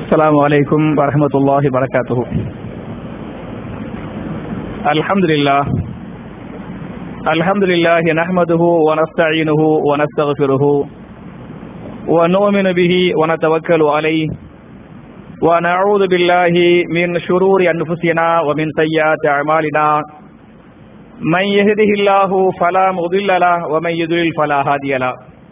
السلام عليكم ورحمة الله وبركاته الحمد لله الحمد لله نحمده ونستعينه ونستغفره ونؤمن به ونتوكل عليه ونعوذ بالله من شرور أنفسنا ومن سيئات أعمالنا من يهده الله فلا مضل له ومن يضلل فلا هادي له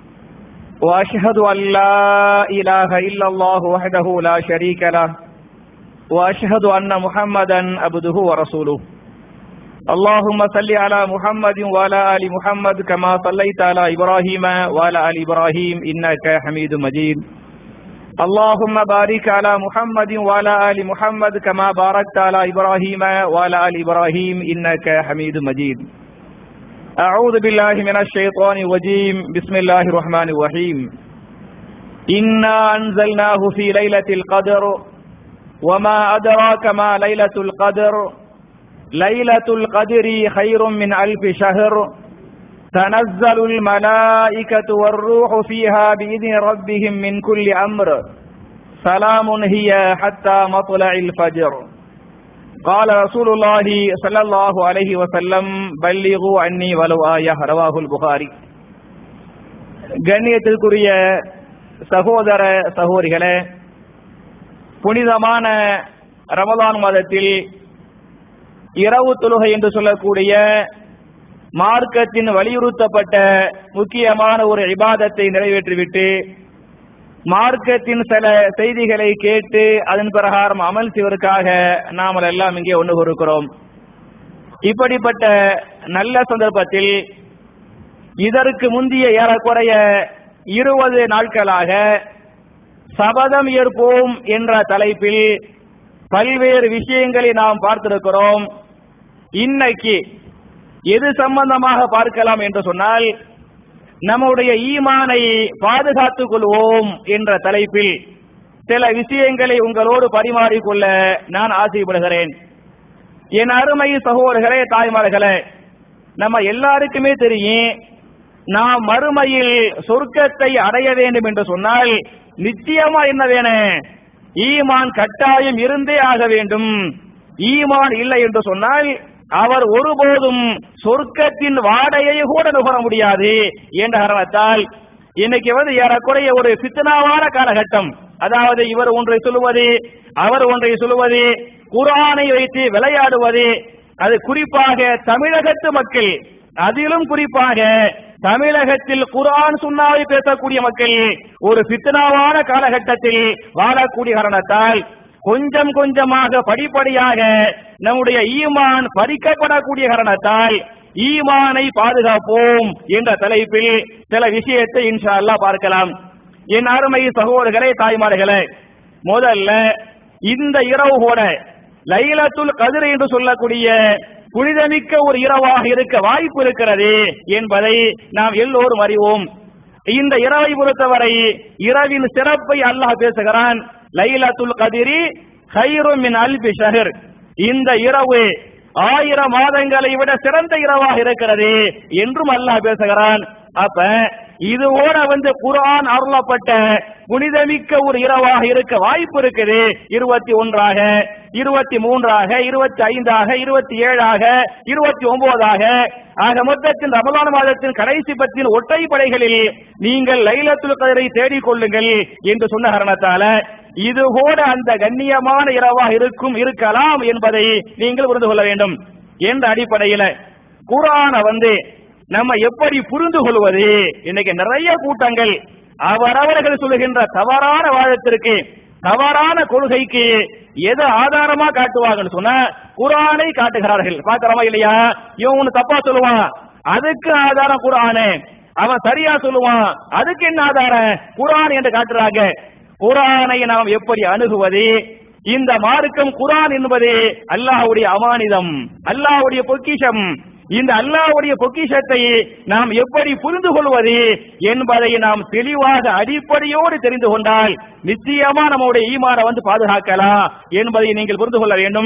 واشهد ان لا اله الا الله وحده لا شريك له واشهد ان محمدا عبده ورسوله اللهم صل على محمد وعلى ال محمد كما صليت على ابراهيم وعلى ال ابراهيم انك حميد مجيد اللهم بارك على محمد وعلى ال محمد كما باركت على ابراهيم وعلى ال ابراهيم انك حميد مجيد أعوذ بالله من الشيطان الرجيم بسم الله الرحمن الرحيم إنا أنزلناه في ليلة القدر وما أدراك ما ليلة القدر ليلة القدر خير من ألف شهر تنزل الملائكة والروح فيها بإذن ربهم من كل أمر سلام هي حتى مطلع الفجر قال رسول الله صلى الله عليه وسلم بلغوا عني ولو آية رواه البخاري கண்ணியத்திற்குரிய சகோதர சகோதரிகளே புனிதமான ரமதான் மாதத்தில் இரவு தொழுகை என்று சொல்லக்கூடிய மார்க்கத்தின் வலியுறுத்தப்பட்ட முக்கியமான ஒரு இபாதத்தை நிறைவேற்றிவிட்டு மார்க்கத்தின் சில செய்திகளை கேட்டு அதன் பிரகாரம் அமல் செய்வதற்காக நாம் எல்லாம் இங்கே ஒன்று கொடுக்கிறோம் இப்படிப்பட்ட நல்ல சந்தர்ப்பத்தில் இதற்கு முந்தைய ஏறக்குறைய இருபது நாட்களாக சபதம் ஏற்போம் என்ற தலைப்பில் பல்வேறு விஷயங்களை நாம் பார்த்திருக்கிறோம் இன்னைக்கு எது சம்பந்தமாக பார்க்கலாம் என்று சொன்னால் நம்முடைய ஈமானை பாதுகாத்துக் கொள்வோம் என்ற தலைப்பில் சில விஷயங்களை உங்களோடு பரிமாறிக்கொள்ள நான் ஆசைப்படுகிறேன் என் அருமை சகோதரர்களே தாய்மார்களே நம்ம எல்லாருக்குமே தெரியும் நாம் மறுமையில் சொர்க்கத்தை அடைய வேண்டும் என்று சொன்னால் நிச்சயமா என்ன வேணும் ஈமான் கட்டாயம் இருந்தே ஆக வேண்டும் ஈமான் இல்லை என்று சொன்னால் அவர் ஒருபோதும் சொர்க்கத்தின் வாடையை கூட நுகர முடியாது என்ற காரணத்தால் இன்னைக்கு வந்து ஏறக்குறைய ஒரு சித்தனாவான காலகட்டம் அதாவது இவர் ஒன்றை சொல்லுவது அவர் ஒன்றை சொல்லுவது குரானை வைத்து விளையாடுவது அது குறிப்பாக தமிழகத்து மக்கள் அதிலும் குறிப்பாக தமிழகத்தில் குரான் சுண்ணாவை பேசக்கூடிய மக்கள் ஒரு சித்தனாவான காலகட்டத்தில் வாழக்கூடிய காரணத்தால் கொஞ்சம் கொஞ்சமாக படிப்படியாக நம்முடைய ஈமான் பறிக்கப்படக்கூடிய காரணத்தால் ஈமானை பாதுகாப்போம் என்ற தலைப்பில் சில விஷயத்தை இன்ஷா அல்லா பார்க்கலாம் என் அருமை சகோதரர்களே தாய்மார்களே முதல்ல இந்த இரவு கூட லைலத்துல் கதிர் என்று சொல்லக்கூடிய புனிதமிக்க ஒரு இரவாக இருக்க வாய்ப்பு இருக்கிறது என்பதை நாம் எல்லோரும் அறிவோம் இந்த இரவை பொறுத்தவரை இரவின் சிறப்பை அல்லாஹ் பேசுகிறான் லைலத்துல் கதிரி ஹைரும் மின் அல்பி ஷஹர் இந்த இரவு ஆயிரம் மாதங்களை விட சிறந்த இரவாக இருக்கிறது என்றும் அல்லாஹ் பேசுகிறான் அப்ப இதுவோட வந்து குரான் அருளப்பட்ட புனிதமிக்க ஒரு இரவாக இருக்க வாய்ப்பு இருக்குது இருபத்தி ஒன்றாக இருபத்தி மூன்றாக இருபத்தி ஐந்தாக இருபத்தி ஏழாக இருபத்தி ஒன்பதாக ஆக மொத்தத்தின் ரமலான் மாதத்தின் கடைசி பத்தின் ஒற்றை படைகளில் நீங்கள் லைலத்துல் கதிரை தேடிக் கொள்ளுங்கள் என்று சொன்ன காரணத்தால இது கூட அந்த கண்ணியமான இரவாக இருக்கும் இருக்கலாம் என்பதை நீங்கள் புரிந்து கொள்ள வேண்டும் என்ற அடிப்படையில குரான வந்து நம்ம எப்படி புரிந்து கொள்வது இன்னைக்கு நிறைய கூட்டங்கள் அவரவர்கள் சொல்லுகின்ற தவறான வாதத்திற்கு தவறான கொள்கைக்கு எதை ஆதாரமா காட்டுவாங்கன்னு சொன்னா குரானை காட்டுகிறார்கள் பாக்கிறோமா இல்லையா இவன் ஒண்ணு தப்பா சொல்லுவான் அதுக்கு ஆதாரம் குரானு அவன் சரியா சொல்லுவான் அதுக்கு என்ன ஆதாரம் குரான் என்று காட்டுறாங்க குரானை நாம் எப்படி அணுகுவது இந்த மார்க்கம் குரான் என்பது அல்லாஹ்வுடைய அமானிதம் அல்லாஹ்வுடைய பொக்கிஷம் இந்த அல்லாஹ்வுடைய பொக்கிஷத்தை நாம் எப்படி புரிந்து கொள்வது என்பதை நாம் தெளிவாக அடிப்படையோடு தெரிந்து கொண்டால் நிச்சயமா நம்முடைய ஈமான வந்து பாதுகாக்கலாம் என்பதை நீங்கள் புரிந்து கொள்ள வேண்டும்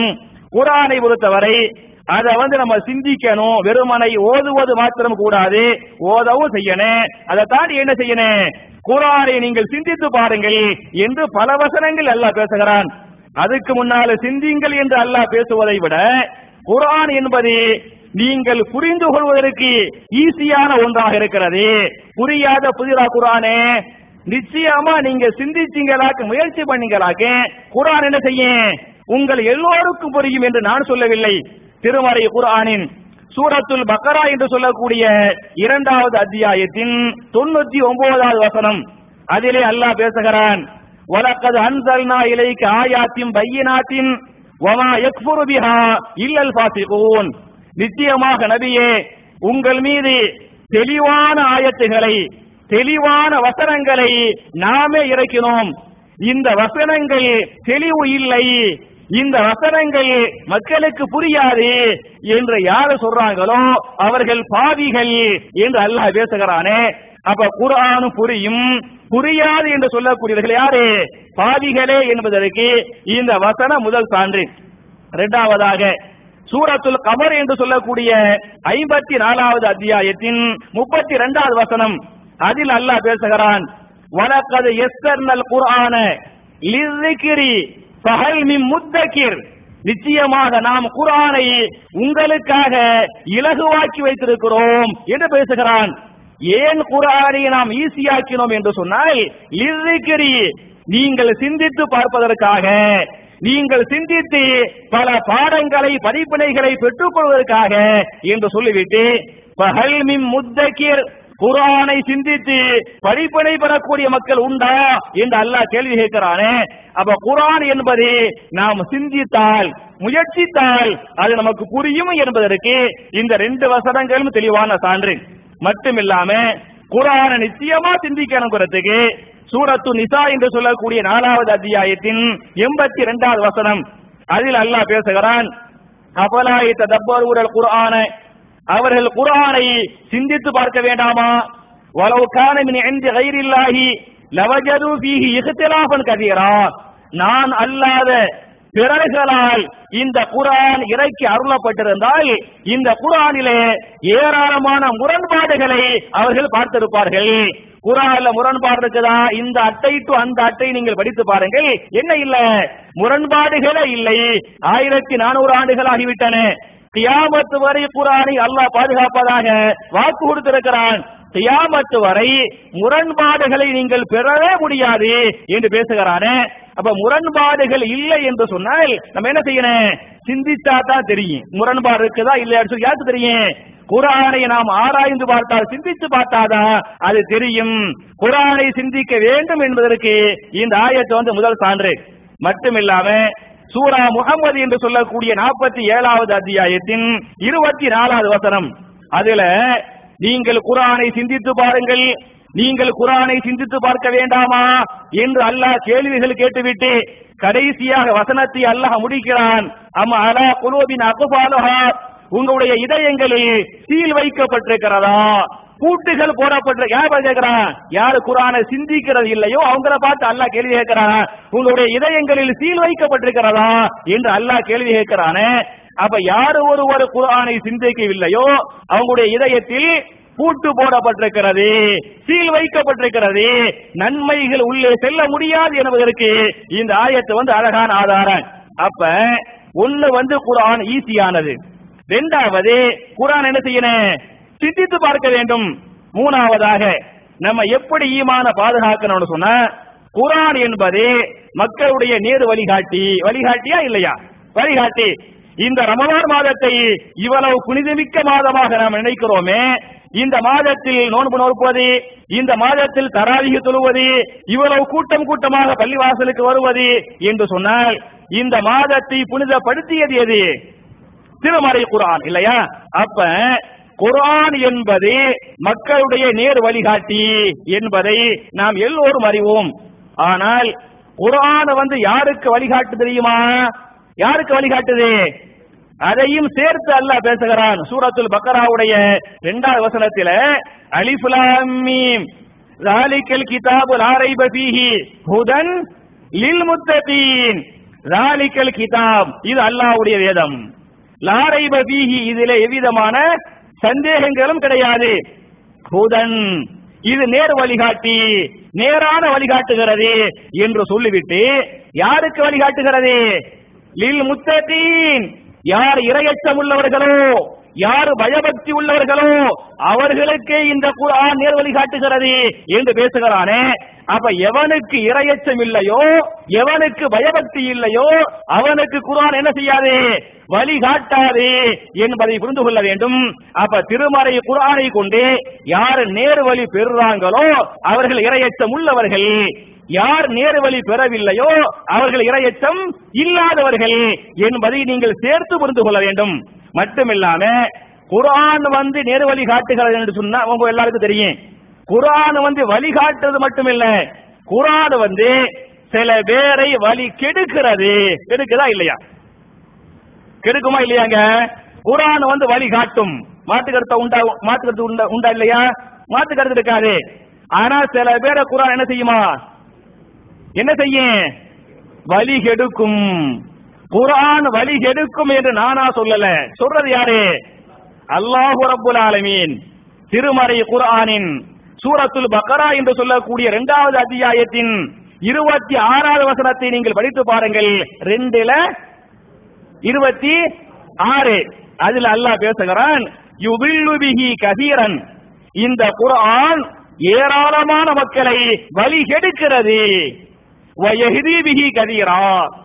குரானை பொறுத்தவரை அதை வந்து நம்ம சிந்திக்கணும் வெறுமனை ஓதுவது மாத்திரம் கூடாது ஓதவும் செய்யணும் அதை தாண்டி என்ன செய்யணும் குரானை நீங்கள் சிந்தித்து பாருங்கள் என்று பல வசனங்கள் அல்லாஹ் பேசுகிறான் அதுக்கு முன்னால சிந்திங்கள் என்று அல்லாஹ் பேசுவதை விட குரான் என்பது நீங்கள் புரிந்து கொள்வதற்கு ஈஸியான ஒன்றாக இருக்கிறது புரியாத புதிரா குரானே நிச்சயமா நீங்க சிந்திச்சீங்களாக்க முயற்சி பண்ணீங்களாக்க குரான் என்ன செய்யும் உங்கள் எல்லோருக்கும் புரியும் என்று நான் சொல்லவில்லை திருமறை குரானின் சூரத்துல் பக்கரா என்று சொல்லக்கூடிய இரண்டாவது அத்தியாயத்தின் தொண்ணூத்தி ஒன்பதாவது வசனம் அதிலே அல்லாஹ் பேசுகிறான் வலக்கது அன்சல்னா இலைக்கு ஆயாத்தின் பையனாத்தின் வமா யக்ஃபுரு பிஹா இல்லல் ஃபாசிகூன் நிச்சயமாக நபியே உங்கள் மீது தெளிவான ஆயத்துகளை தெளிவான வசனங்களை நாமே இறக்கினோம் இந்த வசனங்கள் தெளிவு இல்லை இந்த வசனங்கள் மக்களுக்கு புரியாது என்று யாரு சொல்றாங்களோ அவர்கள் பாவிகள் என்று அல்லாஹ் பேசுகிறானே அப்ப குர்ஆனும் புரியும் புரியாது என்று சொல்லக்கூடியவர்கள் யாரு பாவிகளே என்பதற்கு இந்த வசனம் முதல் சான்று இரண்டாவதாக சூரத்துல் கமர் என்று சொல்லக்கூடிய ஐம்பத்தி நாலாவது அத்தியாயத்தின் முப்பத்தி இரண்டாவது வசனம் அதில் அல்லாஹ் பேசுகிறான் வலக்கது எஸ்தர்னல் குர்ஆன லிஸ்ஸிக்ரி ஃபஹல் மின் முத்தக்கிர் நிச்சயமாக நாம் குர்ஆனை உங்களுக்காக இலகுவாக்கி வைத்திருக்கிறோம் என்று பேசுகிறான் ஏன் குர்ஆனை நாம் ஈஸியாக்கினோம் என்று சொன்னால் லிஸ்ஸிக்ரி நீங்கள் சிந்தித்து பார்ப்பதற்காக நீங்கள் சிந்தித்து பல பாடங்களை படிப்பினைகளை பெற்றுக் கொள்வதற்காக என்று சொல்லிவிட்டு பகல் மின் முத்தக்கிர் குரானை சிந்தித்து படிப்பினை பெறக்கூடிய மக்கள் உண்டா என்று அல்லாஹ் கேள்வி கேட்கிறானே அப்ப குரான் என்பது நாம் சிந்தித்தால் முயற்சித்தால் அது நமக்கு புரியும் என்பதற்கு இந்த ரெண்டு வசனங்களும் தெளிவான சான்று மட்டுமில்லாம குரானை நிச்சயமா சிந்திக்கணுங்கிறதுக்கு சூரத்து நிசா என்று சொல்லக்கூடிய நாலாவது அத்தியாயத்தின் எண்பத்தி இரண்டாவது வசனம் அதில் அல்லாஹ் பேசுகிறான் அபலாய் தப்பர் குரான அவர்கள் குரானை சிந்தித்து பார்க்க வேண்டாமா வலவு கான மின் இன்தி கைரில்லாஹி லவஜது ஃபீஹி இஹ்திலாஃபன் கதீரா நான் அல்லாத பிறர்களால் இந்த குரான் இறக்கி அருளப்பட்டிருந்தால் இந்த குரானிலே ஏராளமான முரண்பாடுகளை அவர்கள் பார்த்திருப்பார்கள் குரான்ல முரண்பாடு இருக்குதா இந்த அட்டை டு அந்த அட்டை நீங்கள் படித்து பாருங்கள் என்ன இல்ல முரண்பாடுகளே இல்லை ஆயிரத்தி நானூறு ஆண்டுகள் ஆகிவிட்டன கியாமத்து வரை குரானை அல்லாஹ் பாதுகாப்பதாக வாக்கு கொடுத்திருக்கிறான் கியாமத்து வரை முரண்பாடுகளை நீங்கள் பெறவே முடியாது என்று பேசுகிறானே அப்ப முரண்பாடுகள் இல்லை என்று சொன்னால் நம்ம என்ன செய்யணும் சிந்திச்சா தான் தெரியும் முரண்பாடு இருக்குதா இல்லையா சொல்லி யாருக்கு தெரியும் குரானை நாம் ஆராய்ந்து பார்த்தால் சிந்தித்து பார்த்தாதான் அது தெரியும் குரானை சிந்திக்க வேண்டும் என்பதற்கு இந்த ஆயத்து வந்து முதல் சான்று மட்டுமில்லாம சூரா முகமது என்று சொல்லக்கூடிய நாற்பத்தி ஏழாவது அத்தியாயத்தின் இருபத்தி நாலாவது வசனம் அதுல நீங்கள் குரானை சிந்தித்து பாருங்கள் நீங்கள் குரானை சிந்தித்து பார்க்க வேண்டாமா என்று அல்லாஹ் கேள்விகள் கேட்டுவிட்டு கடைசியாக வசனத்தை அல்லாஹ் முடிக்கிறான் அம்மா அலா குலோபின் அகுபாலுஹா உங்களுடைய இதயங்களில் சீல் வைக்கப்பட்டிருக்கிறதா பூட்டுகள் போடப்பட்ட யார் பார்த்து கேட்கிறான் யாரு குரானை சிந்திக்கிறது இல்லையோ அவங்கள பார்த்து அல்லாஹ் கேள்வி கேட்கிறான் உங்களுடைய இதயங்களில் சீல் வைக்கப்பட்டிருக்கிறதா என்று அல்லாஹ் கேள்வி கேட்கிறானே அப்ப யாரு ஒருவர் குரானை சிந்திக்கவில்லையோ அவங்களுடைய இதயத்தில் பூட்டு போடப்பட்டிருக்கிறது சீல் வைக்கப்பட்டிருக்கிறது நன்மைகள் உள்ளே செல்ல முடியாது என்பதற்கு இந்த ஆயத்து வந்து அழகான ஆதாரம் அப்ப ஒண்ணு வந்து குரான் ஈஸியானது ரெண்டாவது குரான் என்ன செய்யணும் சிந்தித்து பார்க்க வேண்டும் மூணாவதாக நம்ம எப்படி ஈமான பாதுகாக்கணும்னு சொன்னா குரான் என்பது மக்களுடைய நேரு வழிகாட்டி வழிகாட்டியா இல்லையா வழிகாட்டி இந்த ரமலான் மாதத்தை இவ்வளவு புனிதமிக்க மாதமாக நாம் நினைக்கிறோமே இந்த மாதத்தில் நோன்பு நோற்பது இந்த மாதத்தில் தராவிக தொழுவது இவ்வளவு கூட்டம் கூட்டமாக பள்ளிவாசலுக்கு வருவது என்று சொன்னால் இந்த மாதத்தை புனிதப்படுத்தியது எது திருமறை குரான் இல்லையா அப்ப குரான் என்பது மக்களுடைய நேர் வழிகாட்டி என்பதை நாம் எல்லோரும் அறிவோம் ஆனால் குரான் வந்து யாருக்கு வழிகாட்டு தெரியுமா யாருக்கு வழிகாட்டுது அதையும் சேர்த்து அல்லாஹ் பேசுகிறான் சூரத்துல் பக்கராவுடைய இரண்டாவது வசனத்தில அலிஃபுலாம் மீம் ذَلِكَ الْكِتَابُ لَا رَيْبَ فِيهِ هُدًى لِلْمُتَّقِينَ ராலிக்கல் கிதாப் இது அல்லாஹ்வுடைய வேதம் லாரைப பீஹி இதிலே எவ்விதமான சந்தேகங்களும் கிடையாது ஹுதன் இது நேர் வழிகாட்டி நேரான வழிகாட்டுகிறது என்று சொல்லிவிட்டு யாருக்கு வழிகாட்டுகிறது லில் முத்தகீன் யார் இரையச்சம் உள்ளவர்களோ யார் பயபக்தி உள்ளவர்களோ அவர்களுக்கே இந்த குர்ஆன் நேர் வழி காட்டுகிறது என்று பேசுகிறானே அப்ப எவனுக்கு இரையச்சம் இல்லையோ எவனுக்கு பயபக்தி இல்லையோ அவனுக்கு குர்ஆன் என்ன செய்யாது வழி காட்டாது என்பதை புரிந்து கொள்ள வேண்டும் அப்ப திருமறை குர்ஆனை கொண்டு யார் நேர் வழி பெறுறாங்களோ அவர்கள் இரையச்சம் உள்ளவர்கள் யார் நேர் வழி பெறவில்லையோ அவர்கள் இரையச்சம் இல்லாதவர்கள் என்பதை நீங்கள் சேர்த்து புரிந்து கொள்ள வேண்டும் மட்டுமில்லாம குர்ஆன் வந்து நேர் வழி காட்டுகிறது என்று சொன்னா உங்க எல்லாருக்கும் தெரியும் குர்ஆன் வந்து வழிகாட்டுறது மட்டுமில்ல குர்ஆன் வந்து சில பேரை வழி கெடுக்கிறது கெடுக்குதா இல்லையா கெடுக்குமா இல்லையாங்க குர்ஆன் வந்து வழி காட்டும் மாட்டு கருத்தை உண்டா மாட்டு கருத்து உண்டா உண்டா இல்லையா மாட்டு கருத்து இருக்காது ஆனா சில பேரை குர்ஆன் என்ன செய்யுமா என்ன செய்யும் வழி கெடுக்கும் குர்ஆன் வழி கெடுக்கும் என்று நானா சொல்லல சொல்றது யாரு அல்லாஹு ரப்புல் ஆலமீன் திருமறை குர்ஆனின் சூரத்துல் பக்கரா என்று சொல்லக்கூடிய இரண்டாவது அத்தியாயத்தின் இருபத்தி ஆறாவது வசனத்தை நீங்கள் படித்து பாருங்கள் ரெண்டுல இருபத்தி ஆறு அதுல அல்லாஹ் பேசுகிறான் யுபில்லு பிஹி கதீரன் இந்த குர்ஆன் ஏராளமான மக்களை வழி கெடுக்கிறது வயஹ்தி பிஹி கதீரா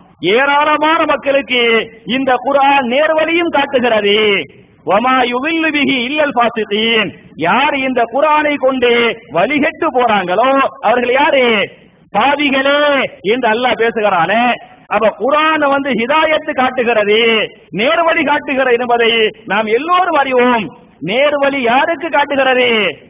ஏராளமான மக்களுக்கு இந்த குர்ஆன் நேர்வழியும் காட்டுகிறது வமா யுவில்லு பிஹி இல்லல் ஃபாசிகீன் யார் இந்த குர்ஆனை கொண்டு வழிகெட்டு போறாங்களோ அவர்கள் யாரு பாவிகளே என்று அல்லாஹ் பேசுகிறானே அப்ப குரான் வந்து ஹிதாயத்து காட்டுகிறது நேர்வழி காட்டுகிறது என்பதை நாம் எல்லோரும் அறிவோம் நேர்வழி யாருக்கு காட்டுகிறது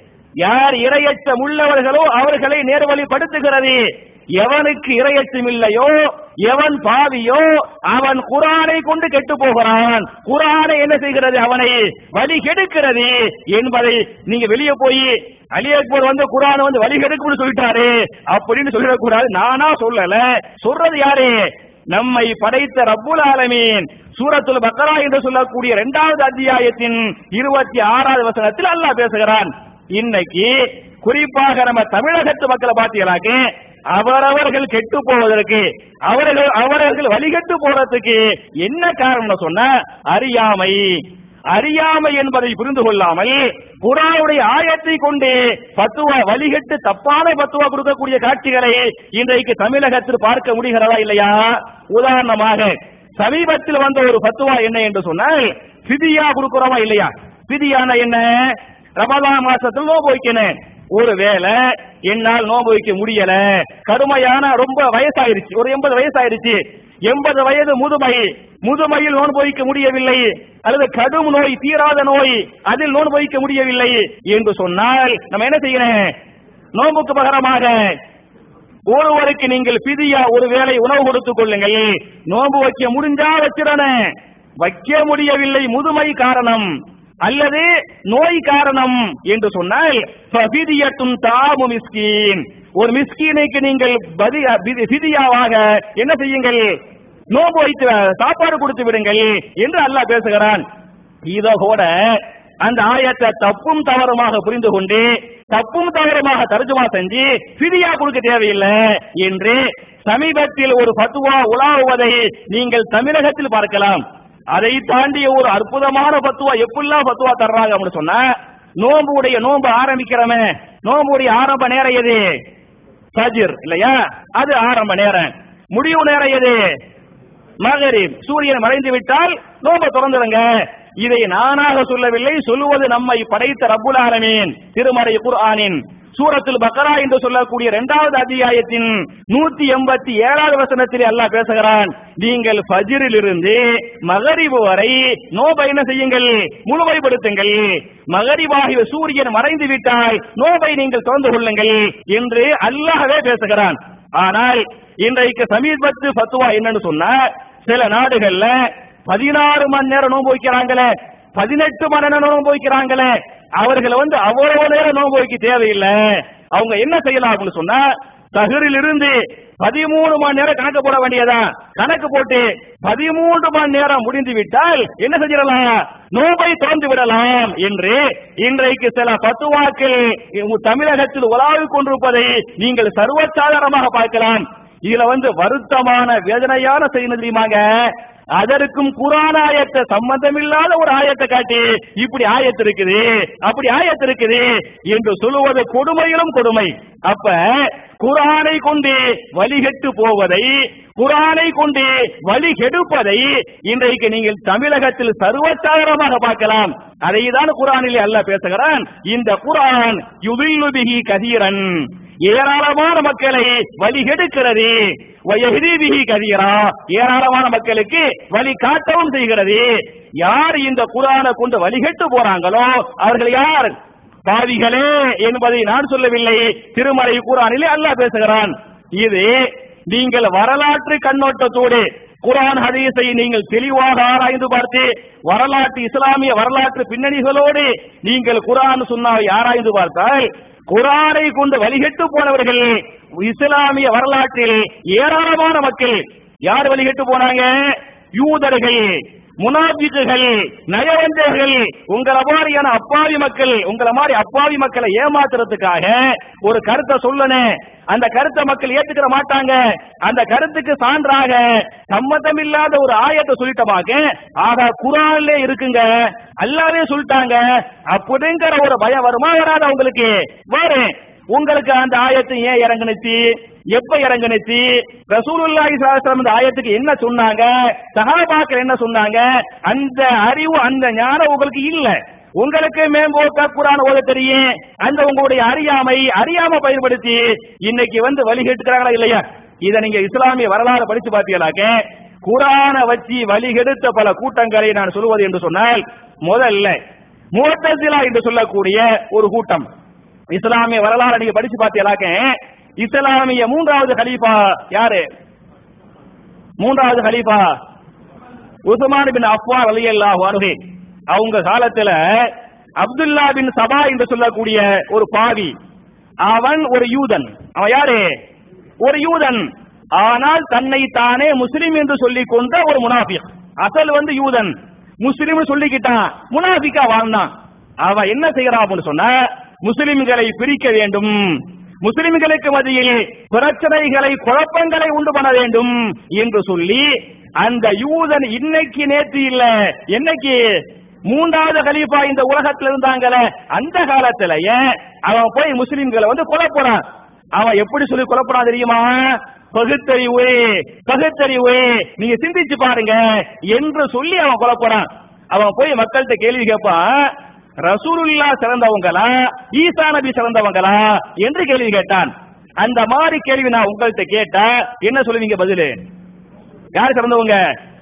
யார் இரையச்சம் உள்ளவர்களோ அவர்களை நேர்வழிப்படுத்துகிறது எவனுக்கு இரையச்சம் இல்லையோ எவன் பாவியோ அவன் குரானை கொண்டு கெட்டு போகிறான் குரானை என்ன செய்கிறது அவனை வழி கெடுக்கிறது என்பதை நீங்க வெளியே போய் அலி அக்பர் வந்து குரான் வந்து வழி கெடுக்கும்னு சொல்லிட்டாரு அப்படின்னு சொல்லிடக்கூடாது நானா சொல்லல சொல்றது யாரு நம்மை படைத்த ரப்புல் ஆலமீன் சூரத்துல் பக்கரா என்று சொல்லக்கூடிய இரண்டாவது அத்தியாயத்தின் இருபத்தி ஆறாவது வசனத்தில் அல்லாஹ் பேசுகிறான் இன்னைக்கு குறிப்பாக நம்ம தமிழகத்து மக்களை பார்த்தீங்கன்னாக்க அவரவர்கள் கெட்டு போவதற்கு அவர்கள் அவர்கள் வழிகட்டு போறதுக்கு என்ன காரணம் சொன்ன அறியாமை அறியாமை என்பதை புரிந்து கொள்ளாமல் குரானுடைய ஆயத்தை கொண்டு பத்துவா வழிகட்டு தப்பான பத்துவா கொடுக்கக்கூடிய காட்சிகளை இன்றைக்கு தமிழகத்தில் பார்க்க முடிகிறதா இல்லையா உதாரணமாக சமீபத்தில் வந்த ஒரு பத்துவா என்ன என்று சொன்னால் பிதியா கொடுக்கிறோமா இல்லையா பிதியான என்ன ரமலான் மாசத்தில் நோம்பு வைக்கணும் ஒருவேளை என்னால் நோன்பு வைக்க முடியல கடுமையான ரொம்ப வயசாயிருச்சு ஒரு எண்பது வயசாயிருச்சு எண்பது வயது முதுமை முதுமையில் நோன்பு வைக்க முடியவில்லை அல்லது கடும் நோய் தீராத நோய் அதில் நோன்பு வைக்க முடியவில்லை என்று சொன்னால் நம்ம என்ன செய்யணும் நோன்புக்கு பகரமாக ஒருவருக்கு நீங்கள் பிதியா ஒரு வேளை உணவு கொடுத்துக் கொள்ளுங்கள் நோன்பு வைக்க முடிஞ்சா வச்சிடணும் வைக்க முடியவில்லை முதுமை காரணம் அல்லது நோய் காரணம் என்று சொன்னால் ஃபபிதியத்துன் தாமு மிஸ்கீன் ஒரு மிஸ்கீனுக்கு நீங்கள் பதி- பிதி- பிதியாவாக என்ன செய்யுங்கள் நோன்பு வைத்து சாப்பாடு கொடுத்து விடுங்கள் என்று அல்லாஹ் பேசுகிறான் இத கூட அந்த ஆயத்தை தப்பும் தவறுமாக புரிந்து கொண்டு தப்பும் தவறுமாக தர்ஜுமா செஞ்சு பிதியா கொடுக்க தேவையில்லை என்று சமீபத்தில் ஒரு பத்துவா உலாவுவதை நீங்கள் தமிழகத்தில் பார்க்கலாம் அதை தாண்டிய ஒரு அற்புதமான பத்துவா எப்படிலாம் பத்துவா தர்றாங்க அப்படின்னு சொன்னா நோம்புடைய நோன்பு ஆரம்பிக்கிறவன் நோம்புடைய ஆரம்ப நேரம் எது ஃபஜ்ர் இல்லையா அது ஆரம்ப நேரம் முடிவு நேரம் எது மகரிப் சூரியன் மறைந்து விட்டால் நோம்ப திறந்துடுங்க இதை நானாக சொல்லவில்லை சொல்லுவது நம்மை படைத்த ரப்புல் ஆலமீன் திருமறை குர்ஆனின் சூரத்துல் பக்கரா என்று சொல்லக்கூடிய இரண்டாவது அத்தியாயத்தின் நூத்தி எண்பத்தி ஏழாவது வசனத்தில் அல்லாஹ் பேசுகிறான் நீங்கள் ஃபஜ்ரில் இருந்து மகரிபு வரை நோபை என்ன செய்யுங்கள் முழுமைப்படுத்துங்கள் மகரிபாகிய சூரியன் மறைந்து விட்டால் நோபை நீங்கள் திறந்து கொள்ளுங்கள் என்று அல்லாஹ்வே பேசுகிறான் ஆனால் இன்றைக்கு சமீபத்து பத்துவா என்னன்னு சொன்னா சில நாடுகள்ல பதினாறு மணி நேரம் நோன்பு வைக்கிறாங்களே பதினெட்டு மணி நேரம் நோன்பு வைக்கிறாங்களே அவர்களை வந்து அவ்வளவு நேரம் நோன்பு வைக்க தேவையில்லை அவங்க என்ன செய்யலாம் அப்படின்னு சொன்னா சஹரில் இருந்து பதிமூணு மணி நேரம் கணக்கு போட வேண்டியதா கணக்கு போட்டு பதிமூன்று மணி நேரம் முடிந்து விட்டால் என்ன செஞ்சிடலாம் நோபை திறந்து விடலாம் என்று இன்றைக்கு சில பத்துவாக்கள் தமிழகத்தில் உலாவிக் கொண்டிருப்பதை நீங்கள் சர்வசாதாரணமாக பார்க்கலாம் இதுல வந்து வருத்தமான வேதனையான செய்தி தெரியுமாங்க அதற்கும் குரான் ஆயத்தை சம்பந்தமில்லாத ஒரு ஆயத்தை காட்டி இப்படி ஆயத்து இருக்குது அப்படி ஆயத்து இருக்குது என்று சொல்லுவது கொடுமையிலும் கொடுமை அப்ப குரானை கொண்டு வழிகெட்டு போவதை குரானை கொண்டு வழி கெடுப்பதை இன்றைக்கு நீங்கள் தமிழகத்தில் சர்வசாதாரணமாக பார்க்கலாம் அதை தான் குரானிலே அல்ல பேசுகிறான் இந்த குரான் யுபில்லு பிஹி கதீரன் ஏராளமான மக்களை வழி கெடுக்கிறது வயஹிதிபிஹி கதீரா ஏராளமான மக்களுக்கு வழி காட்டவும் செய்கிறது யார் இந்த குரானை கொண்டு வழிகெட்டு போறாங்களோ அவர்கள் யார் பாவிகளே என்பதை நான் சொல்லவில்லை திருமறை குரானிலே அல்லாஹ் பேசுகிறான் இது நீங்கள் வரலாற்று கண்ணோட்டத்தோடு குரான் ஹதீஸை நீங்கள் தெளிவாக ஆராய்ந்து பார்த்து வரலாற்று இஸ்லாமிய வரலாற்று பின்னணிகளோடு நீங்கள் குரான் சுன்னாவை ஆராய்ந்து பார்த்தால் குரானை கொண்டு வழிகெட்டு போனவர்கள் இஸ்லாமிய வரலாற்றில் ஏராளமான மக்கள் யார் வழிகெட்டு போனாங்க யூதர்கள் முனாபிக்குகள் நயவஞ்சர்கள் உங்களை மாதிரியான அப்பாவி மக்கள் உங்களை மாதிரி அப்பாவி மக்களை ஏமாத்துறதுக்காக ஒரு கருத்தை சொல்லணும் அந்த கருத்தை மக்கள் ஏத்துக்கிற மாட்டாங்க அந்த கருத்துக்கு சான்றாக சம்மதம் இல்லாத ஒரு ஆயத்தை சொல்லிட்டமாக்க ஆக குரான்ல இருக்குங்க அல்லாவே சொல்லிட்டாங்க அப்படிங்கிற ஒரு பயம் வருமா வராதா உங்களுக்கு வரும் உங்களுக்கு அந்த ஆயத்தை ஏன் இறங்குனுச்சு எப்ப இறங்குனுச்சு ரசூலுல்லாஹி ஸல்லல்லாஹு இந்த ஆயத்துக்கு என்ன சொன்னாங்க சஹாபாக்கள் என்ன சொன்னாங்க அந்த அறிவு அந்த ஞானம் உங்களுக்கு இல்ல உங்களுக்கு மேம்போக்க குரான் ஓத தெரியும் அந்த உங்களுடைய அறியாமை அறியாம பயன்படுத்தி இன்னைக்கு வந்து வழி கேட்டுக்கிறாங்களா இல்லையா இத நீங்க இஸ்லாமிய வரலாறு படிச்சு பார்த்தீங்களாக்க குரானை வச்சு வழிகெடுத்த பல கூட்டங்களை நான் சொல்வது என்று சொன்னால் முதல்ல முத்தசிலா என்று சொல்லக்கூடிய ஒரு கூட்டம் இஸ்லாமிய வரலாறு நீங்க படிச்சு பார்த்தீங்களாக்க இஸ்லாமிய மூன்றாவது ஹலீஃபா யாரு மூன்றாவது ஹலீஃபா உஸ்மான் பின் அஃப்வான் ரலியல்லாஹு அன்ஹு அவங்க காலத்துல அப்துல்லா பின் சபா என்று சொல்லக்கூடிய ஒரு பாவி அவன் ஒரு யூதன் அவன் யாரு ஒரு யூதன் ஆனால் தன்னை தானே முஸ்லிம் என்று சொல்லிக் கொண்ட ஒரு முனாஃபிக் அசல் வந்து யூதன் முஸ்லிம் சொல்லிக்கிட்டான் முனாஃபிக்கா வாழ்ந்தான் அவன் என்ன செய்யறான் அப்படின்னு சொன்னா முஸ்லிம்களை பிரிக்க வேண்டும் முஸ்லிம்களுக்கு மத்தியில் பிரச்சனைகளை குழப்பங்களை உண்டு பண்ண வேண்டும் என்று சொல்லி அந்த யூதன் இன்னைக்கு நேற்று இல்ல என்னைக்கு மூன்றாவது கலீஃபா இந்த உலகத்துல இருந்தாங்கல அந்த காலத்திலேயே அவன் போய் முஸ்லிம்களை வந்து குழப்புறான் அவன் எப்படி சொல்லி குழப்புறான் தெரியுமா பகுத்தறிவு பகுத்தறிவு நீங்க சிந்திச்சு பாருங்க என்று சொல்லி அவன் குழப்புறான் அவன் போய் மக்கள்கிட்ட கேள்வி கேட்பான் ரசூலுல்லா சிறந்தவங்களா ஈசா நபி சிறந்தவங்களா என்று கேள்வி கேட்டான் அந்த மாதிரி கேள்வி நான் உங்கள்கிட்ட கேட்டா என்ன சொல்லுவீங்க பதிலு யார் சிறந்தவங்க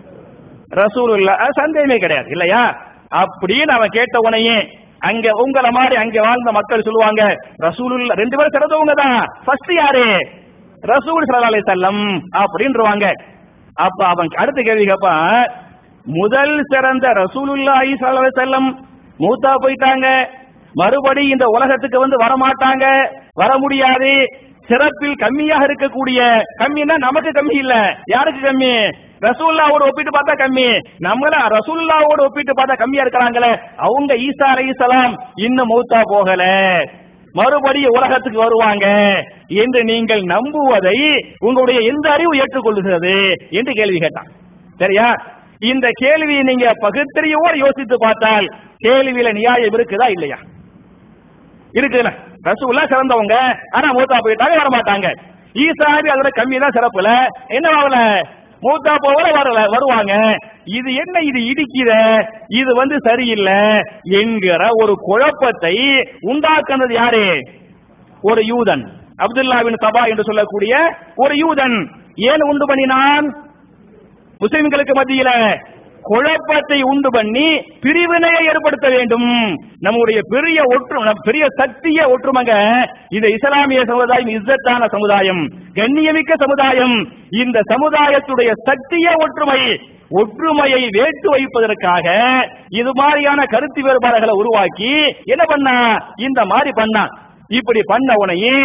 ரசூலுல்லா அது சந்தேகமே கிடையாது இல்லையா அப்படின்னு அவன் கேட்ட உடனே அங்க உங்கள மாதிரி அங்க வாழ்ந்த மக்கள் சொல்லுவாங்க ரசூலுல்லா ரெண்டு பேரும் சிறந்தவங்க தான் ஃபர்ஸ்ட் யாரு ரசூல் ஸல்லல்லாஹு அலைஹி வஸல்லம் அப்படின்றவாங்க அப்ப அவன் அடுத்த கேள்வி கேட்பான் முதல் சிறந்த ரசூலுல்லாஹி ஸல்லல்லாஹு அலைஹி வஸல்லம் மூத்தா போயிட்டாங்க மறுபடி இந்த உலகத்துக்கு வந்து வரமாட்டாங்க வர முடியாது சிறப்பில் கம்மியாக இருக்கக்கூடிய கம்மின்னா நமக்கு கம்மி இல்ல யாருக்கு கம்மி ரசூல்லாவோட ஒப்பிட்டு பார்த்தா கம்மி நம்மள ரசூல்லாவோட ஒப்பிட்டு பார்த்தா கம்மியா இருக்கிறாங்களே அவங்க ஈசா அலைஹிஸ்ஸலாம் இன்னும் மூத்தா போகல மறுபடியும் உலகத்துக்கு வருவாங்க என்று நீங்கள் நம்புவதை உங்களுடைய எந்த அறிவு ஏற்றுக்கொள்ளுகிறது என்று கேள்வி கேட்டான் சரியா இந்த கேள்வியை நீங்க பகுத்தறிவோடு யோசித்து பார்த்தால் கேள்வியில நியாயம் இருக்குதா இல்லையா இருக்குல்ல ரசூல்லா சிறந்தவங்க ஆனா மூத்தா போயிட்டாங்க வர மாட்டாங்க ஈசாபி அதோட கம்மி தான் சிறப்புல என்ன ஆகல மூத்தா போகல வரல வருவாங்க இது என்ன இது இடிக்கிற இது வந்து சரியில்லை என்கிற ஒரு குழப்பத்தை உண்டாக்குனது யாரு ஒரு யூதன் அப்துல்லாவின் சபா என்று சொல்லக்கூடிய ஒரு யூதன் ஏன் உண்டு பண்ணினான் முஸ்லிம்களுக்கு மத்தியில குழப்பத்தை உண்டு பண்ணி பிரிவினையை ஏற்படுத்த வேண்டும் நம்முடைய பெரிய ஒற்று நம் பெரிய சக்திய ஒற்றுமைங்க இந்த இஸ்லாமிய சமுதாயம் இஸ்ஸத்தான சமுதாயம் கண்ணியமிக்க சமுதாயம் இந்த சமுதாயத்துடைய சக்திய ஒற்றுமை ஒற்றுமையை வேட்டு வைப்பதற்காக இது மாதிரியான கருத்து வேறுபாடுகளை உருவாக்கி என்ன பண்ணா இந்த மாதிரி பண்ணா இப்படி பண்ண உடனே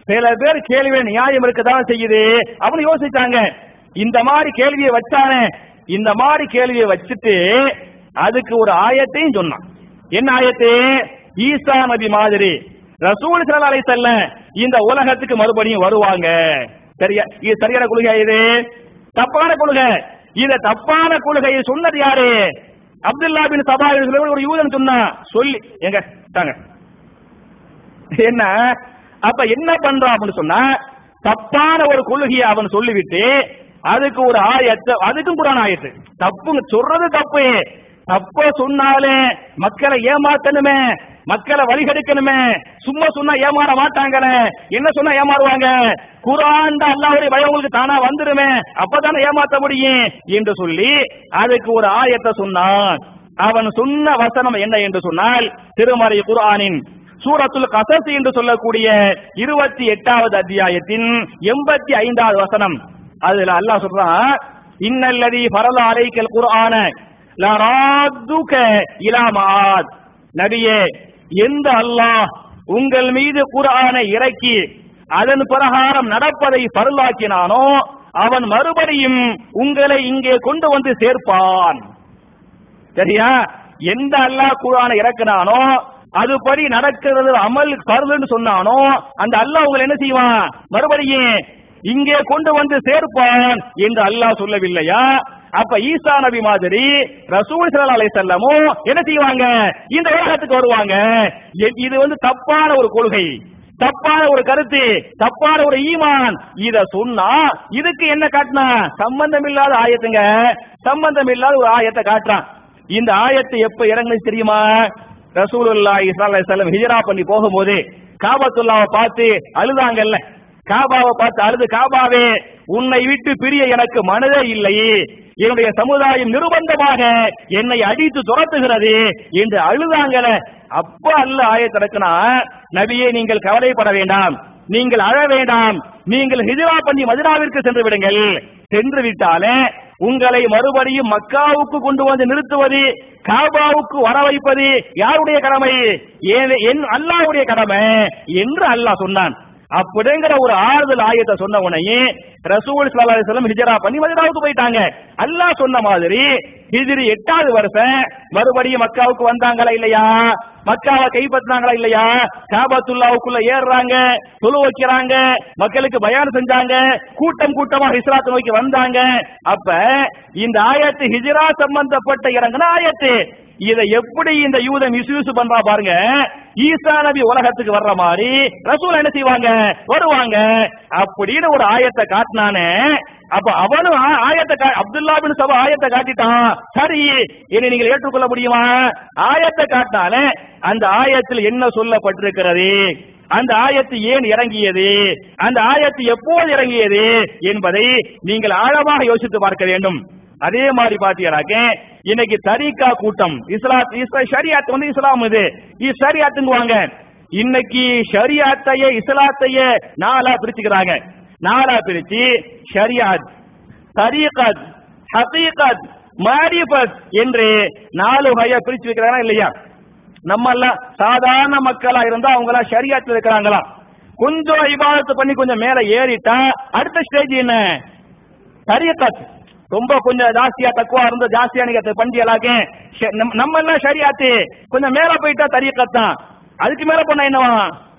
சில பேர் கேள்வி நியாயம் இருக்கதான் செய்யுது அப்படின்னு யோசிச்சாங்க இந்த மாதிரி கேள்வியை வச்சானே இந்த மாதிரி கேள்வியை வச்சுட்டு அதுக்கு ஒரு ஆயத்தையும் சொன்னான் என்ன ஆயத்து ஈசா நபி மாதிரி ரசூல் ஸல்லல்லாஹு அலைஹி வஸல்லம் இந்த உலகத்துக்கு மறுபடியும் வருவாங்க சரியா இது சரியான கொள்கை இது தப்பான கொள்கை இத தப்பான கொள்கையை சொன்னது யாரு அப்துல்லா பின் சபா என்று சொல்லி ஒரு யூதன் சொன்னா சொல்லி எங்க தாங்க என்ன அப்ப என்ன பண்றான் அப்படின்னு சொன்னா தப்பான ஒரு கொள்கையை அவன் சொல்லிவிட்டு அதுக்கு ஒரு ஆயத்து அதுக்கும் குரான் ஆயத்து தப்பு சொல்றது தப்பு தப்ப சொன்னாலே மக்களை ஏமாத்தணுமே மக்களை வழிகெடுக்கணுமே சும்மா சொன்னா ஏமாற மாட்டாங்களே என்ன சொன்னா ஏமாறுவாங்க குரான் அல்லாவுடைய பயம் உங்களுக்கு தானா வந்துருமே அப்பதானே ஏமாத்த முடியும் என்று சொல்லி அதுக்கு ஒரு ஆயத்தை சொன்னான் அவன் சொன்ன வசனம் என்ன என்று சொன்னால் திருமறை குர்ஆனின் சூரத்துல் கசஸ் என்று சொல்லக்கூடிய இருபத்தி எட்டாவது அத்தியாயத்தின் எண்பத்தி ஐந்தாவது வசனம் அதுல அல்லாஹ் சொல்றான் இன்னல்லதி பரல அலைக்கல் குர்ஆன லராத்துக இலா மஆத் நபியே எந்த அல்லாஹ் உங்கள் மீது குர்ஆனை இறக்கி அதன் பிரகாரம் நடப்பதை பருளாக்கினானோ அவன் மறுபடியும் உங்களை இங்கே கொண்டு வந்து சேர்ப்பான் சரியா எந்த அல்லாஹ் குர்ஆனை இறக்குனானோ அதுபடி நடக்கிறது அமல் பருதுன்னு சொன்னானோ அந்த அல்லாஹ் உங்களை என்ன செய்வான் மறுபடியும் இங்கே கொண்டு வந்து சேர்ப்பான் என்று அல்லாஹ் சொல்லவில்லையா அப்ப ஈசா நபி மாதிரி ரசூல் ஸல்லல்லாஹு அலைஹி வஸல்லமும் என்ன செய்வாங்க இந்த உலகத்துக்கு வருவாங்க எ- இது வந்து தப்பான ஒரு கொள்கை தப்பான ஒரு கருத்து தப்பான ஒரு ஈமான் இத சொன்னா இதுக்கு என்ன காட்டினா சம்பந்தம் இல்லாத ஆயத்துங்க சம்பந்தம் இல்லாத ஒரு ஆயத்தை காட்டுறான் இந்த ஆயத்து எப்ப இறங்குச்சு தெரியுமா ரசூலுல்லாஹி ஸல்லல்லாஹு அலைஹி வஸல்லம் ஹிஜ்ரா பண்ணி போகும்போது காபத்துல்லாவை பார்த்து அழுதாங்கல்ல காபாவை பார்த்து அழுது காபாவே உன்னை விட்டு பிரிய எனக்கு மனதே இல்லை என்னுடைய சமுதாயம் நிர்பந்தமாக என்னை அடித்து துரத்துகிறது என்று அழுதாங்களே அப்ப அல்ல ஆயத்திறக்குனா நபியே நீங்கள் கவலைப்பட வேண்டாம் நீங்கள் அழ வேண்டாம் நீங்கள் ஹிஜ்ரா பண்ணி மதினாவிற்கு சென்று விடுங்கள் சென்று விட்டாலே உங்களை மறுபடியும் மக்காவுக்கு கொண்டு வந்து நிறுத்துவது காபாவுக்கு வர வைப்பது யாருடைய கடமை ஏன் என் அல்லாஹ்வுடைய கடமை என்று அல்லாஹ் சொன்னான் அப்படிங்கிற ஒரு ஆறுதல் ஆயத்தை சொன்ன உடனே ரசூல் ஸல்லல்லாஹு அலைஹி வஸல்லம் ஹிஜ்ரா பண்ணி மதீனாவுக்கு போயிட்டாங்க அல்லாஹ் சொன்ன மாதிரி ஹிஜ்ரி எட்டாவது வருஷம் மறுபடியும் மக்காவுக்கு வந்தாங்களா இல்லையா மக்காவை கைப்பற்றினாங்களா இல்லையா காபத்துல்லாவுக்குள்ள ஏறுறாங்க தொழு வைக்கிறாங்க மக்களுக்கு பயான் செஞ்சாங்க கூட்டம் கூட்டமா இஸ்லாத்தை நோக்கி வந்தாங்க அப்ப இந்த ஆயத்து ஹிஜ்ரா சம்பந்தப்பட்ட இறங்கின ஆயத்து இதை எப்படி இந்த யூத மிஸ்யூஸ் பண்றா பாருங்க ஈசா நபி உலகத்துக்கு வர்ற மாதிரி ரசூல் என்ன செய்வாங்க வருவாங்க அப்படின்னு ஒரு ஆயத்தை காட்டினானே அப்ப அவனும் ஆ- ஆயத்தை கா- அப்துல்லா பின் சபா ஆயத்தை காட்டிட்டான் சரி இனி நீங்கள் ஏற்றுக்கொள்ள முடியுமா ஆயத்தை காட்டினாலே அந்த ஆயத்தில் என்ன சொல்லப்பட்டிருக்கிறது அந்த ஆயத்து ஏன் இறங்கியது அந்த ஆயத்து எப்போது இறங்கியது என்பதை நீங்கள் ஆழமாக யோசித்து பார்க்க வேண்டும் அதே மாதிரி பாத்தீங்கன்னாக்க இன்னைக்கு தரீகா கூட்டம் இஸ்லாம் இஸ்லா ஷரியாத் வந்து இஸ்லாம் இது இது ஷரியாத்துங்குவாங்க இன்னைக்கு ஷரியாத்தையே இஸ்லாத்தையே நாலா பிரிச்சுக்கிறாங்க நாலா பிரிச்சு ஷரியாத் தரீகத் ஹகீகத் மாரிஃபத் என்று நாலு வகையா பிரிச்சு வைக்கிறாங்களா இல்லையா நம்ம எல்லாம் சாதாரண மக்களா இருந்தா அவங்க எல்லாம் ஷரியாத்துல இருக்கிறாங்களா கொஞ்சம் இபாதத்து பண்ணி கொஞ்சம் மேல ஏறிட்டா அடுத்த ஸ்டேஜ் என்ன தரியக்கத் ரொம்ப கொஞ்சம் ஜாஸ்தியா தக்குவா இருந்து ஜாஸ்தியா நீங்க பண்டியலாக்க நம்ம எல்லாம் ஷரியாத்து கொஞ்சம் மேல போயிட்டா தரியக்கத் தான் அதுக்கு மேல போனா என்னவா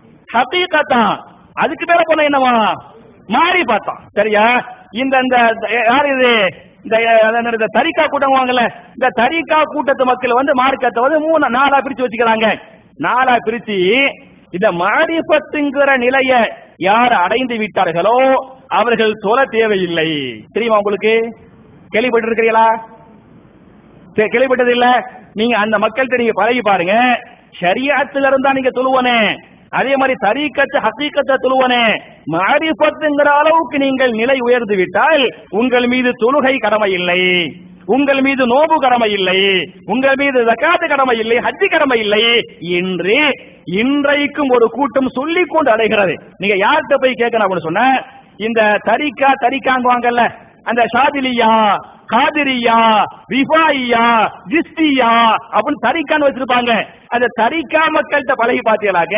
ஹகீகத் தான் அதுக்கு மேல போனா என்னவா மாறி பார்த்தான் சரியா இந்த இந்த யார் இது இந்த அஹ், இந்த தரிக்கா கூட்டம் வாங்கல இந்த தரிக்கா கூட்டத்து மக்கள் வந்து மார்க்கத்தை வந்து மூணு நாலா பிரிச்சு வச்சுக்கிறாங்க நாலா பிரிச்சு இந்த மாரிபத்துங்கிற நிலைய யார் அடைந்து விட்டார்களோ அவர்கள் சொல்ல தேவையில்லை தெரியுமா உங்களுக்கு கேள்விப்பட்டு இருக்கிறீங்களா கேள்விப்பட்டது இல்ல நீங்க அந்த மக்கள்கிட்ட நீங்க பழகி பாருங்க ஷரியாத்துல இருந்தா நீங்க தொழுவனே அதே மாதிரி தரீக்கத்து ஹக்கீக்கத்தை தொழுவனே மாரிபத்துங்கிற அளவுக்கு நீங்கள் நிலை உயர்ந்து விட்டால் உங்கள் மீது தொழுகை கடமை இல்லை உங்கள் மீது நோபு கடமை இல்லை உங்கள் மீது ஜக்காத்து கடமை இல்லை ஹஜ்ஜி கடமை இல்லை என்று இன்றைக்கும் ஒரு கூட்டம் சொல்லிக் கொண்டு அடைகிறது நீங்க யார்கிட்ட போய் கேட்கணும் அப்படின்னு சொன்ன இந்த தரிக்கா தரிக்காங்குவாங்கல்ல அந்த ஷாதிலியா காதிரியா ரிஃபாயியா ஜிஸ்தியா அப்படின்னு தரிக்கான்னு வச்சிருப்பாங்க அந்த தரிக்கா மக்கள்கிட்ட பழகி பார்த்தீங்களாக்க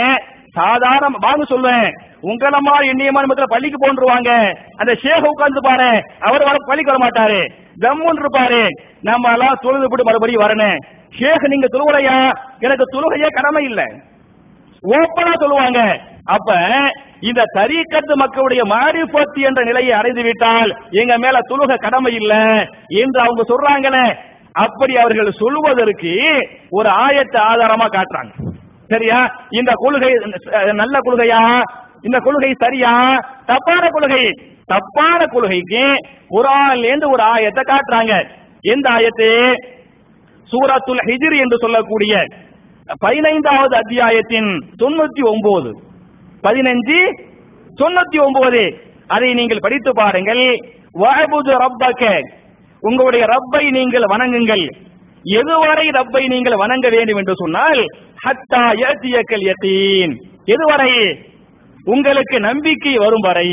சாதாரண வாங்க சொல்லுவேன் உங்களமா எண்ணியமான மத்தில பள்ளிக்கு போன்றுவாங்க அந்த ஷேக உட்கார்ந்து பாரு அவர் வர பள்ளிக்கு வர மாட்டாரு தம்முன்னு இருப்பாரு நம்ம எல்லாம் தொழுது போட்டு மறுபடியும் வரணும் ஷேக் நீங்க தொழுவலையா எனக்கு தொழுகையே கடமை இல்லை ஓப்பனா சொல்லுவாங்க அப்ப இந்த தரீக்கத்து மக்களுடைய மாரிபத்து என்ற நிலையை அடைந்து விட்டால் எங்க மேல தொழுக கடமை இல்ல என்று அவங்க சொல்றாங்களே அப்படி அவர்கள் சொல்லுவதற்கு ஒரு ஆயத்தை ஆதாரமா காட்டுறாங்க சரியா இந்த கொள்கை அஹ், நல்ல கொள்கையா இந்த கொள்கை சரியா தப்பான கொள்கை தப்பான கொள்கைக்கு குரான்ல இருந்து ஒரு ஆயத்தை காட்டுறாங்க எந்த ஆயத்து சூரத்துல் ஹிஜ்ர் என்று சொல்லக்கூடிய பதினைந்தாவது அத்தியாயத்தின் தொண்ணூத்தி ஒன்பது பதினஞ்சு தொண்ணூத்தி ஒன்பது அதை நீங்கள் படித்து பாருங்கள் வஅபுது ரப்பக உங்களுடைய ரப்பை நீங்கள் வணங்குங்கள் எதுவரை ரப்பை நீங்கள் வணங்க வேண்டும் என்று சொன்னால் ஹத்தா யத்தியக்கல் யத்தீன் எதுவரை உங்களுக்கு நம்பிக்கை வரும் வரை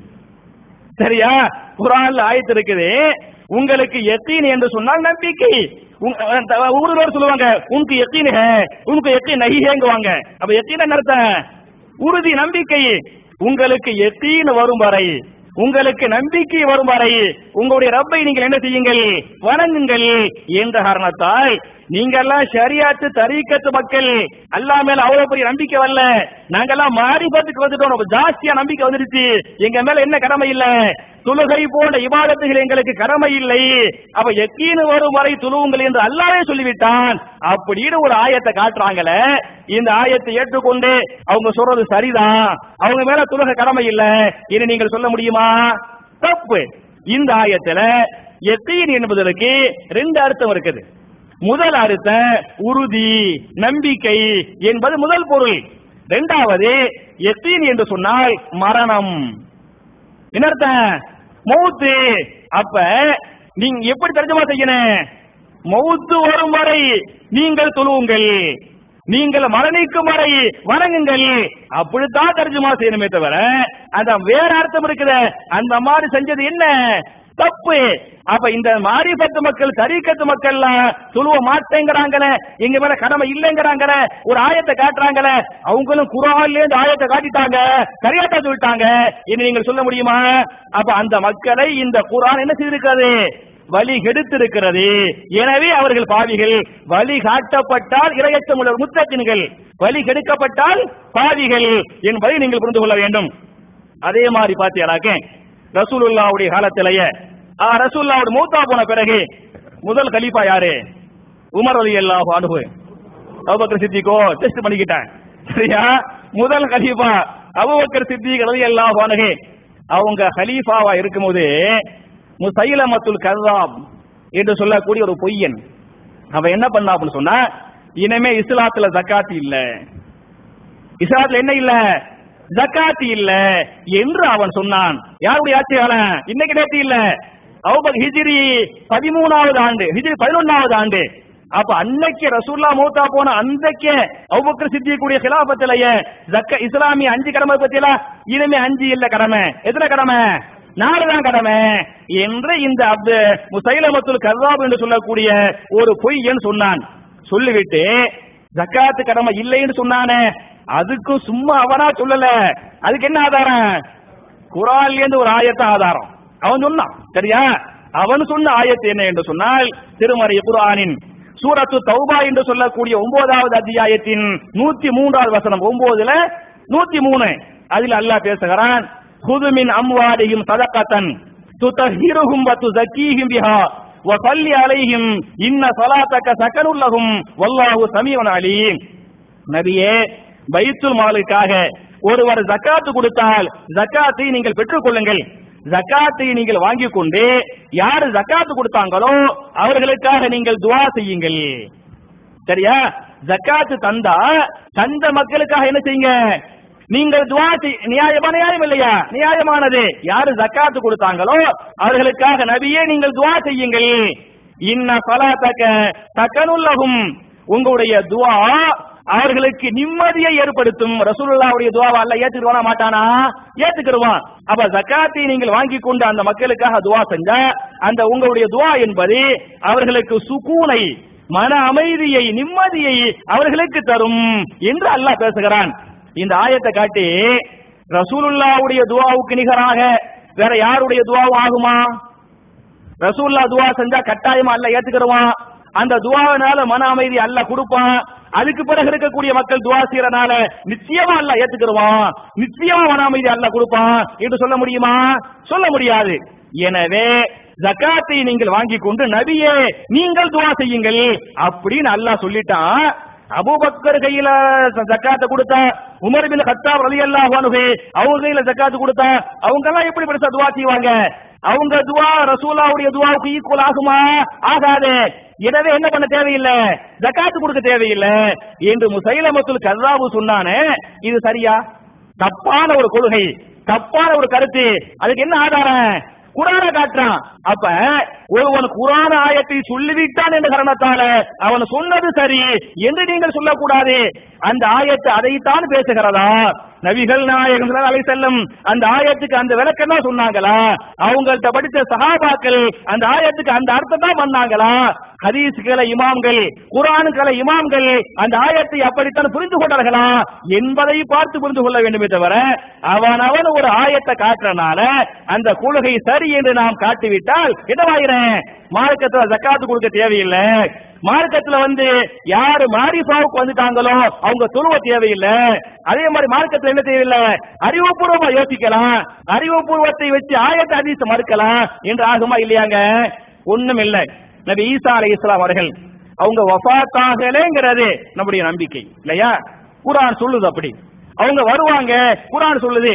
சரியா குரான்ல ஆயத்து இருக்குது உங்களுக்கு எத்தீன் என்று சொன்னால் நம்பிக்கை உங்க- அஹ் ஊருலோர் சொல்லுவாங்க உனக்கு எத்தீன் ஹே உனக்கு எத்தீன் நஹி ஹேங்குவாங்க அப்ப எத்தீன் என்ன அர்த்தம் உறுதி நம்பிக்கை உங்களுக்கு எத்தீன் வரும் வரை உங்களுக்கு நம்பிக்கை வரும் வரை உங்களுடைய ரப்பை நீங்கள் என்ன செய்யுங்கள் வணங்குங்கள் என்ற காரணத்தால் நீங்கெல்லாம் ஷரியாத்து தரீக்கத்து மக்கள் அல்லா மேல அவ்வளவு பெரிய நம்பிக்கை வரல நாங்கெல்லாம் மாரிபத்துக்கு வந்துட்டோம் ரொம்ப ஜாஸ்தியா நம்பிக்கை வந்துருச்சு எங்க மேல என்ன கடமை இல்ல துலுகை போன்ற இபாதத்துகள் எங்களுக்கு கடமை இல்லை அப்ப எக்கீனு வரும் வரை துலுவுங்கள் என்று அல்லாவே சொல்லிவிட்டான் அப்படின்னு ஒரு ஆயத்தை காட்டுறாங்களே இந்த ஆயத்தை ஏற்றுக்கொண்டு அவங்க சொல்றது சரிதான் அவங்க மேல துலுக கடமை இல்ல இனி நீங்கள் சொல்ல முடியுமா தப்பு இந்த ஆயத்துல எத்தீன் என்பதற்கு ரெண்டு அர்த்தம் இருக்குது முதல் அர்த்தம் உறுதி நம்பிக்கை என்பது முதல் பொருள் இரண்டாவது எத்தீன் என்று சொன்னால் மரணம் என்ன அர்த்தம் மௌத்து அப்ப நீங்க எப்படி தர்ஜமா செய்யணும் மௌத்து வரும் வரை நீங்கள் தொழுவுங்கள் நீங்கள் மரணிக்கும் வரை வணங்குங்கள் அப்படித்தான் தர்ஜமா செய்யணுமே தவிர அந்த வேற அர்த்தம் இருக்குது அந்த மாதிரி செஞ்சது என்ன தப்பு அப்ப இந்த மாரிபத்து மக்கள் தரீக்கத்து மக்கள்லாம் சொல்லுவ மாட்டேங்கிறாங்களே எங்க மேல கடமை இல்லைங்கிறாங்களே ஒரு ஆயத்தை காட்டுறாங்களே அவங்களும் குரான்ல இருந்து ஆயத்தை காட்டிட்டாங்க சரியாட்டா சொல்லிட்டாங்க இனி நீங்கள் சொல்ல முடியுமா அப்ப அந்த மக்களை இந்த குரான் என்ன செய்திருக்கிறது வழி கெடுத்திருக்கிறது எனவே அவர்கள் பாவிகள் வழி காட்டப்பட்டால் இரையச்சம் உள்ள முத்தத்தின்கள் வழி கெடுக்கப்பட்டால் பாவிகள் என்பதை நீங்கள் புரிந்து கொள்ள வேண்டும் அதே மாதிரி பாத்தியாராக்க ரசூலுல்லாவுடைய காலத்திலேயே ஆ, ரசூலுல்லாவோட மூத்தா போன பிறகு முதல் கலீஃபா யாரு உமர் அலி அல்லாஹ் அனுபவ அபுபக்கர் சித்திகோ டெஸ்ட் பண்ணிக்கிட்டேன் சரியா முதல் கலீஃபா அபுபக்கர் சித்திக் ரலி அல்லாஹ் அனுகு அவங்க கலீஃபாவா இருக்கும்போது முசைலமத்துல் கர்ராப் என்று சொல்லக்கூடிய ஒரு பொய்யன் அவன் என்ன பண்ணா அப்படின்னு சொன்னா இனிமே இஸ்லாத்துல ஜக்காத் இல்ல இஸ்லாத்துல என்ன இல்ல ஜக்காத் இல்ல என்று அவன் சொன்னான் யாருடைய ஆட்சி காலம் இன்னைக்கு நேற்று இல்ல அவுபக் ஹிஜ்ரி பதிமூணாவது ஆண்டு ஹிஜ்ரி பதினொன்னாவது ஆண்டு அப்ப அன்னைக்கு ரசூல்லா மூத்தா போன அன்றைக்கு அவுபக்கர் சித்தியக்கூடிய கிலாபத்திலேயே ஜக்க இஸ்லாமிய அஞ்சு கடமை பத்தியெல்லாம் இனிமே அஞ்சு இல்ல கடமை எத்தனை கடமை நாலு தான் கடமை என்று இந்த அப்து முசைலமத்துல் கர்ராப் என்று சொல்லக்கூடிய ஒரு பொய்யன் சொன்னான் சொல்லிவிட்டு ஜக்காத்து கடமை இல்லைன்னு சொன்னானே அதுக்கும் சும்மா அவனா சொல்லல அதுக்கு என்ன ஆதாரம் குரான்ல இருந்து ஒரு ஆயத்த ஆதாரம் அவன் சொன்னான் சரியா அவன் சொன்ன ஆயத்து என்ன என்று சொன்னால் திருமறை குரானின் சூரத்து தௌபா என்று சொல்லக்கூடிய ஒன்பதாவது அத்தியாயத்தின் நூத்தி மூன்றாவது வசனம் ஒன்பதுல நூத்தி மூணு அதில் அல்லாஹ் பேசுகிறான் குதுமின் அம்வாடியும் சதக்கத்தன் துதஹிருஹும் வ துஸக்கீஹிம் பிஹா வஸல்லி அலைஹிம் இன்ன ஸலாத்தக சகனுல் லஹும் வல்லாஹு ஸமீஉன் அலீம் நபியே பைத்துல் மாலுக்காக ஒருவர் ஜக்காத்து கொடுத்தால் ஜக்காத்தை நீங்கள் பெற்றுக் கொள்ளுங்கள் ஜக்காத்தை நீங்கள் வாங்கிக் கொண்டு யாரு ஜக்காத்து கொடுத்தாங்களோ அவர்களுக்காக நீங்கள் துவா செய்யுங்கள் சரியா ஜக்காத்து தந்தா தந்த மக்களுக்காக என்ன செய்யுங்க நீங்கள் துவா செய்- நியாயமா நியாயம் இல்லையா நியாயமானது யாரு ஜக்காத்து கொடுத்தாங்களோ அவர்களுக்காக நபியே நீங்கள் துவா செய்யுங்கள் இன்ன சலாத்தக தக்கனுல்லகும் உங்களுடைய துவா அவர்களுக்கு நிம்மதியை ஏற்படுத்தும் ரசூலுல்லாவுடைய துவாவை அல்ல ஏத்துக்குவானா மாட்டானா ஏத்துக்கிடுவான் அப்ப ஜக்காத்தை நீங்கள் வாங்கி கொண்டு அந்த மக்களுக்காக துவா செஞ்சா அந்த உங்களுடைய துவா என்பது அவர்களுக்கு சுகூனை மன அமைதியை நிம்மதியை அவர்களுக்கு தரும் என்று அல்லாஹ் பேசுகிறான் இந்த ஆயத்தை காட்டி ரசூலுல்லாவுடைய துவாவுக்கு நிகராக வேற யாருடைய துவாவும் ஆகுமா ரசூல்லா துவா செஞ்சா கட்டாயமா அல்ல ஏத்துக்கிறவான் அந்த துவாவினால மன அமைதி அல்ல கொடுப்பான் அதுக்கு பிறகு இருக்கக்கூடிய மக்கள் துவா செய்யறனால நிச்சயமா அல்ல ஏத்துக்கிறவான் நிச்சயமா மன அமைதி அல்ல கொடுப்பான் என்று சொல்ல முடியுமா சொல்ல முடியாது எனவே ஜக்காத்தை நீங்கள் வாங்கி கொண்டு நபியே நீங்கள் துவா செய்யுங்கள் அப்படின்னு அல்லாஹ் சொல்லிட்டான் அபூபக்கர் கையில ஜக்காத்தை கொடுத்தா உமர் பின் கத்தாப் ரலியல்லாஹு அன்ஹு அவங்க கையில ஜக்காத்து கொடுத்தா அவங்க எல்லாம் எப்படி பெருசா துவா செய்வாங்க அவங்க துவா ரசூலாவுடைய துவாவுக்கு ஈக்குவல் ஆகுமா ஆகாது எனவே என்ன பண்ண தேவையில்லை ஜக்காத்து கொடுக்க தேவையில்லை என்று முசைலமத்துல் கர்ராபு சொன்னானே இது சரியா தப்பான ஒரு கொள்கை தப்பான ஒரு கருத்து அதுக்கு என்ன ஆதாரம் குரான காட்டுறான் அப்ப ஒருவன் குரான ஆயத்தை சொல்லிவிட்டான் என்ற காரணத்தால அவன் சொன்னது சரி என்று நீங்கள் சொல்லக்கூடாது அந்த ஆயத்து அதைத்தான் பேசுகிறதா நபிகள் நாயகம் அலை செல்லும் அந்த ஆயத்துக்கு அந்த விளக்கம் தான் சொன்னாங்களா அவங்கள்ட்ட படித்த சஹாபாக்கள் அந்த ஆயத்துக்கு அந்த அர்த்தம் தான் பண்ணாங்களா ஹதீஸ்களை இமாம்கள் குரானுக்களை இமாம்கள் அந்த ஆயத்தை அப்படித்தான் புரிந்து கொண்டார்களா என்பதை பார்த்து புரிந்து கொள்ள வேண்டுமே தவிர அவன் அவன் ஒரு ஆயத்தை காட்டுறனால அந்த கொள்கை சரி என்று நாம் காட்டிவிட்டால் என்னவாயிரம் மார்க்கத்துல ஜக்காத்து கொடுக்க தேவையில்லை மார்க்கத்துல வந்து யாரு மாரிஃபாவுக்கு வந்துட்டாங்களோ அவங்க தொழுவ தேவையில்லை அதே மாதிரி மார்க்கத்துல என்ன தேவையில்லை அறிவுபூர்வமா யோசிக்கலாம் அறிவுபூர்வத்தை வச்சு ஆயத்த அதிச மறுக்கலாம் என்று ஆகுமா இல்லையாங்க ஒண்ணும் இல்லை நபி ஈசா அலை இஸ்லாம் அவர்கள் அவங்க வஃபாத்தாகலேங்கிறது நம்முடைய நம்பிக்கை இல்லையா குரான் சொல்லுது அப்படி அவங்க வருவாங்க குரான் சொல்லுது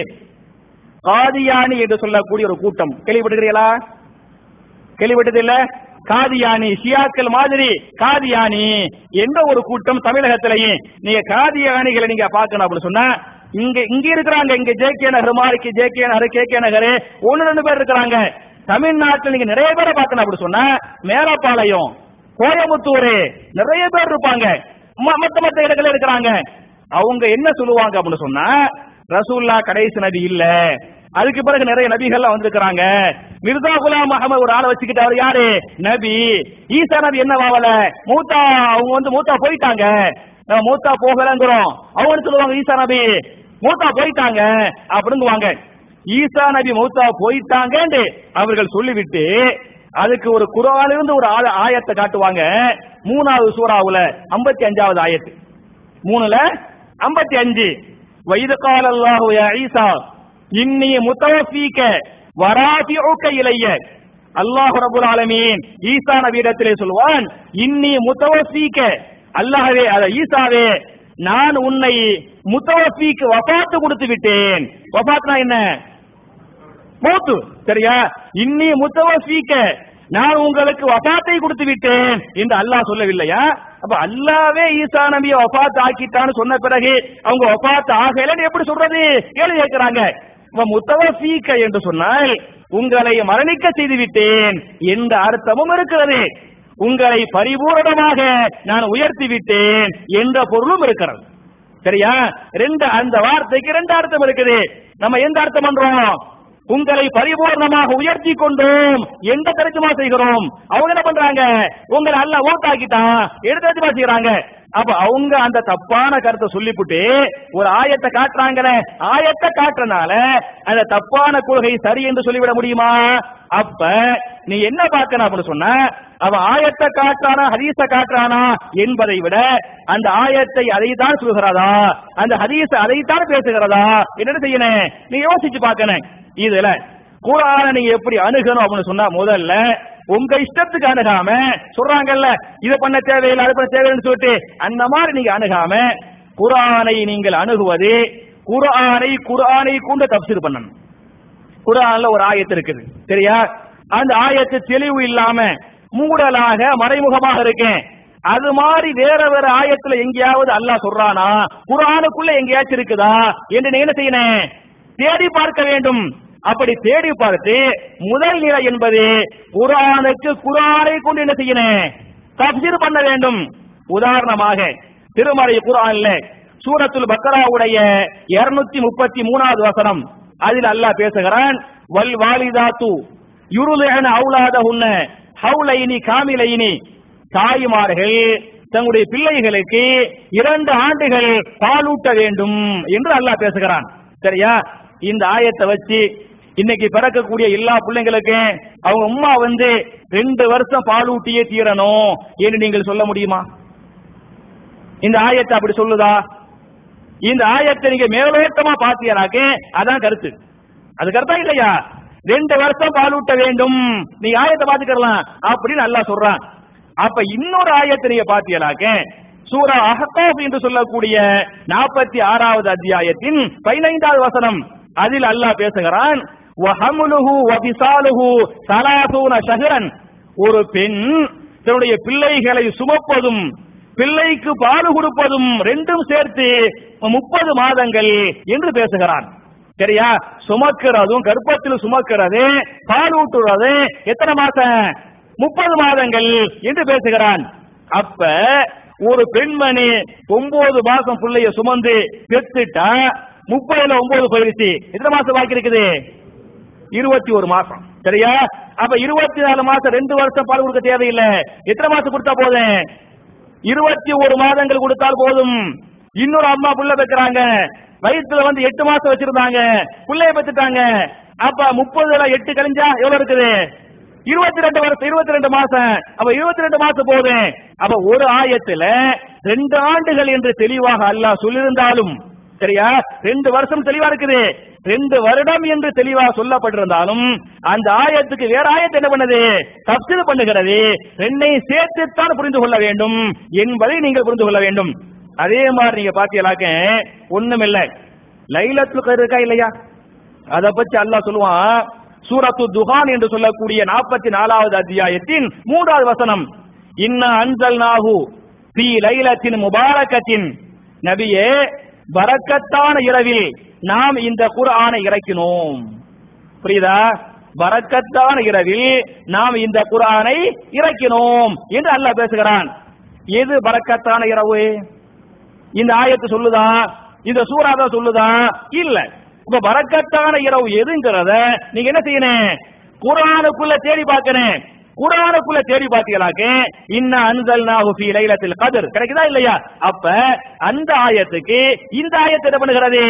காதியானி என்று சொல்லக்கூடிய ஒரு கூட்டம் கேள்விப்பட்டிருக்கிறீங்களா கேள்விப்பட்டது இல்ல காதியானி ஷியாக்கள் மாதிரி காதியானி என்ற ஒரு கூட்டம் தமிழகத்திலையும் நீங்க காதியானிகளை நீங்க பார்க்கணும் அப்படின்னு சொன்னா இங்க இங்க இருக்கிறாங்க இங்க ஜே கே நகர் மாரிக்கு J K Nagar K K Nagar ஒன்னு ரெண்டு பேர் இருக்கிறாங்க தமிழ்நாட்டில் நீங்க நிறைய பேரை பார்க்கணும் அப்படி சொன்னா மேலப்பாளையம் கோயம்புத்தூர் நிறைய பேர் இருப்பாங்க ம- மத்த மத்த இடத்துல இருக்கிறாங்க அவங்க என்ன சொல்லுவாங்க அப்படின்னு சொன்னா ரசூல்லா கடைசி நபி இல்ல அதுக்கு பிறகு நிறைய நபிகள்லாம் வந்திருக்கிறாங்க மிர்சா குலாம் அகமது ஒரு ஆளை வச்சுக்கிட்டு அவர் யாரு நபி ஈசா நபி என்ன வாவல மூத்தா அவங்க வந்து மூத்தா போயிட்டாங்க நம்ம மூத்தா போகலங்கிறோம் அவங்க சொல்லுவாங்க ஈசா நபி மூத்தா போயிட்டாங்க அப்படிங்குவாங்க ஈசா நபி மூத்தா போயிட்டாங்கன்னு அவர்கள் சொல்லிவிட்டு அதுக்கு ஒரு குரானிலிருந்து ஒரு ஆய- ஆயத்தை காட்டுவாங்க மூணாவது சூறாவுல 55 அஞ்சாவது ஆயத்து மூணுல 55 அஞ்சு வைது கால அல்லாஹு யா ஈசா இன்னி முத்தவஃபீக வராஃபிஉக இலைய அல்லாஹ் ரப்பல் ஆலமீன் ஈசா நபியிடத்திலே சொல்வான் இன்னி முத்தவஃபீக அல்லாஹ்வே அத ஈசாவே நான் உன்னை முத்தவஃபீக்கு வஃபாத்து கொடுத்து விட்டேன் வஃபாத்னா என்ன மூத்து சரியா இன்னி முத்தவஃபீக்க நான் உங்களுக்கு வஃபாத்தை கொடுத்து விட்டேன் என்று அல்லாஹ் சொல்லவில்லையா அப்ப அல்லாவே ஈசா நபியை வஃபாத் ஆக்கிட்டான்னு சொன்ன பிறகு அவங்க வஃபாத் ஆகலைன்னு எப்படி சொல்றது கேள்வி கேட்கிறாங்க அப்ப முத்தவஃபீக்க என்று சொன்னால் உங்களை மரணிக்க செய்து விட்டேன் என்ற அர்த்தமும் இருக்கிறது உங்களை பரிபூரணமாக நான் உயர்த்தி விட்டேன் என்ற பொருளும் இருக்கிறது சரியா ரெண்டு அந்த வார்த்தைக்கு ரெண்டு அர்த்தம் இருக்குது நம்ம எந்த அர்த்தம் பண்றோம் உங்களை பரிபூர்ணமாக உயர்த்தி கொண்டோம் எந்த தரிசமா செய்கிறோம் அவங்க என்ன பண்றாங்க உங்களை அல்ல ஓட்டாக்கிட்டான் எடுத்து தரிசமா செய்யறாங்க அப்ப அவங்க அந்த தப்பான கருத்தை சொல்லிப்புட்டு ஒரு ஆயத்தை காட்டுறாங்களே ஆயத்தை காட்டுறனால அந்த தப்பான கொள்கை சரி என்று சொல்லிவிட முடியுமா அப்ப நீ என்ன பார்க்கணும் அப்படின்னு சொன்ன அவன் ஆயத்தை காட்டுறானா ஹதீஸ காட்டுறானா என்பதை விட அந்த ஆயத்தை அதைத்தான் சொல்கிறதா அந்த ஹதீஸ அதைத்தான் பேசுகிறதா என்ன செய்யணும் நீ யோசிச்சு பார்க்கணும் இதுல குரான நீங்க எப்படி அணுகணும் அப்படின்னு சொன்னா முதல்ல உங்க இஷ்டத்துக்கு அணுகாம சொல்றாங்கல்ல இதை பண்ண தேவையில்லை அதை பண்ண தேவையில்லைன்னு சொல்லிட்டு அந்த மாதிரி நீங்க அணுகாம குரானை நீங்கள் அணுகுவது குரானை குரானை கொண்டு தப்சீர் பண்ணணும் குரான்ல ஒரு ஆயத்து இருக்குது சரியா அந்த ஆயத்து தெளிவு இல்லாம மூடலாக மறைமுகமாக இருக்கேன் அது மாதிரி வேற வேற ஆயத்துல எங்கேயாவது அல்லாஹ் சொல்றானா குரானுக்குள்ள எங்கேயாச்சும் இருக்குதா என்று நீ என்ன செய்யணும் தேடி பார்க்க வேண்டும் அப்படி தேடி பார்த்து முதல் நிலை என்பது குரானுக்கு குரானை கொண்டு என்ன செய்யணும் தப்சீர் பண்ண வேண்டும் உதாரணமாக திருமறை குரான்ல சூரத்துல் பக்கராவுடைய இருநூத்தி முப்பத்தி மூணாவது வசனம் அதில் அல்லாஹ் பேசுகிறான் வல் வாலிதாத்து யுருலன அவுலாதஹுன்ன ஹவுலைனி காமிலைனி தாய்மார்கள் தங்களுடைய பிள்ளைகளுக்கு இரண்டு ஆண்டுகள் பாலூட்ட வேண்டும் என்று அல்லாஹ் பேசுகிறான் சரியா இந்த ஆயத்தை வச்சு இன்னைக்கு பிறக்கக்கூடிய எல்லா பிள்ளைங்களுக்கு அவங்க அம்மா வந்து ரெண்டு வருஷம் பாலூட்டியே தீரணும் என்று நீங்கள் சொல்ல முடியுமா இந்த ஆயத்தை அப்படி சொல்லுதா இந்த ஆயத்தை நீங்க மேலோட்டமா பாத்தீங்கன்னாக்க அதான் கருத்து அது கருத்தா இல்லையா ரெண்டு வருஷம் பாலூட்ட வேண்டும் நீங்க ஆயத்தை பாத்துக்கலாம் அப்படின்னு நல்லா சொல்றான் அப்ப இன்னொரு ஆயத்தை நீங்க பாத்தீங்கன்னாக்க சூரா அஹகாப் என்று சொல்லக்கூடிய நாற்பத்தி ஆறாவது அத்தியாயத்தின் பதினைந்தாவது வசனம் அதில் அல்லாஹ் பேசுகிறான் வஹமுலுஹு வபிசாலுஹு சலாசூன ஷஹரன் ஒரு பெண் தன்னுடைய பிள்ளைகளை சுமப்பதும் பிள்ளைக்கு பால் கொடுப்பதும் ரெண்டும் சேர்த்து முப்பது மாதங்கள் என்று பேசுகிறான் சரியா சுமக்கிறதும் கர்ப்பத்தில் சுமக்கிறது பால் ஊட்டுறது எத்தனை மாசம் முப்பது மாதங்கள் என்று பேசுகிறான் அப்ப ஒரு பெண்மணி ஒன்பது மாசம் பிள்ளைய சுமந்து பெத்துட்டா முப்பதுல ஒன்பது போயிருச்சு எத்தனை மாசம் பாக்கி இருக்குது இருபத்தி ஒரு மாசம் சரியா அப்ப இருபத்தி நாலு மாசம் ரெண்டு வருஷம் பால் கொடுக்க தேவையில்லை எத்தனை மாசம் கொடுத்தா போதும் இருபத்தி ஒரு மாதங்கள் கொடுத்தால் போதும் இன்னொரு அம்மா புள்ள வைக்கிறாங்க வயிற்றுல வந்து எட்டு மாசம் வச்சிருந்தாங்க புள்ளைய பெற்றுட்டாங்க அப்ப முப்பதுல எட்டு கழிஞ்சா எவ்வளவு இருக்குது இருபத்தி ரெண்டு வருஷம் இருபத்தி ரெண்டு மாசம் அப்ப இருபத்தி ரெண்டு மாசம் போதும் அப்ப ஒரு ஆயத்துல ரெண்டு ஆண்டுகள் என்று தெளிவாக அல்லாஹ் சொல்லியிருந்தாலும் சரியா ரெண்டு வருஷம் தெளிவா இருக்குது ரெண்டு வருடம் என்று தெளிவா சொல்லப்பட்டிருந்தாலும் அந்த ஆயத்துக்கு வேற ஆயத்து என்ன பண்ணுது தப்சீல் பண்ணுகிறது ரெண்டையும் சேர்த்துத்தான் புரிந்து கொள்ள வேண்டும் என்பதை நீங்கள் புரிந்து கொள்ள வேண்டும் அதே மாதிரி நீங்க பாத்தீங்களாக்க ஒண்ணுமில்ல லைலத்துல் கதிர் இருக்கா இல்லையா அத பத்தி அல்லாஹ் சொல்லுவான் சூரத்து துகான் என்று சொல்லக்கூடிய நாற்பத்தி நாலாவது அத்தியாயத்தின் மூன்றாவது வசனம் இன்ன அன்சல் நாகு பி லைலத்தின் முபாரக்கத்தின் நபியே பரக்கத்தான இரவில் நாம் இந்த குர்ஆனை இறக்கினோம் புரியுதா பரக்கத்தான இரவில் நாம் இந்த குர்ஆனை இறக்கினோம் என்று அல்லாஹ் பேசுகிறான் எது பரக்கத்தான இரவு இந்த ஆயத்து சொல்லுதா இந்த சூறாத சொல்லுதா இல்ல இப்ப பரக்கத்தான இரவு எதுங்கிறத நீங்க என்ன செய்யணும் குரானுக்குள்ள தேடி பார்க்கணும் குரானுக்குள்ள தேடி பார்த்தீங்களாக்க இன்ன அன்சல்னாஹு ஃபீ லைலத்தில் கத்ர் கிடைக்குதா இல்லையா அப்ப அந்த ஆயத்துக்கு இந்த ஆயத்து என்ன பண்ணுகிறது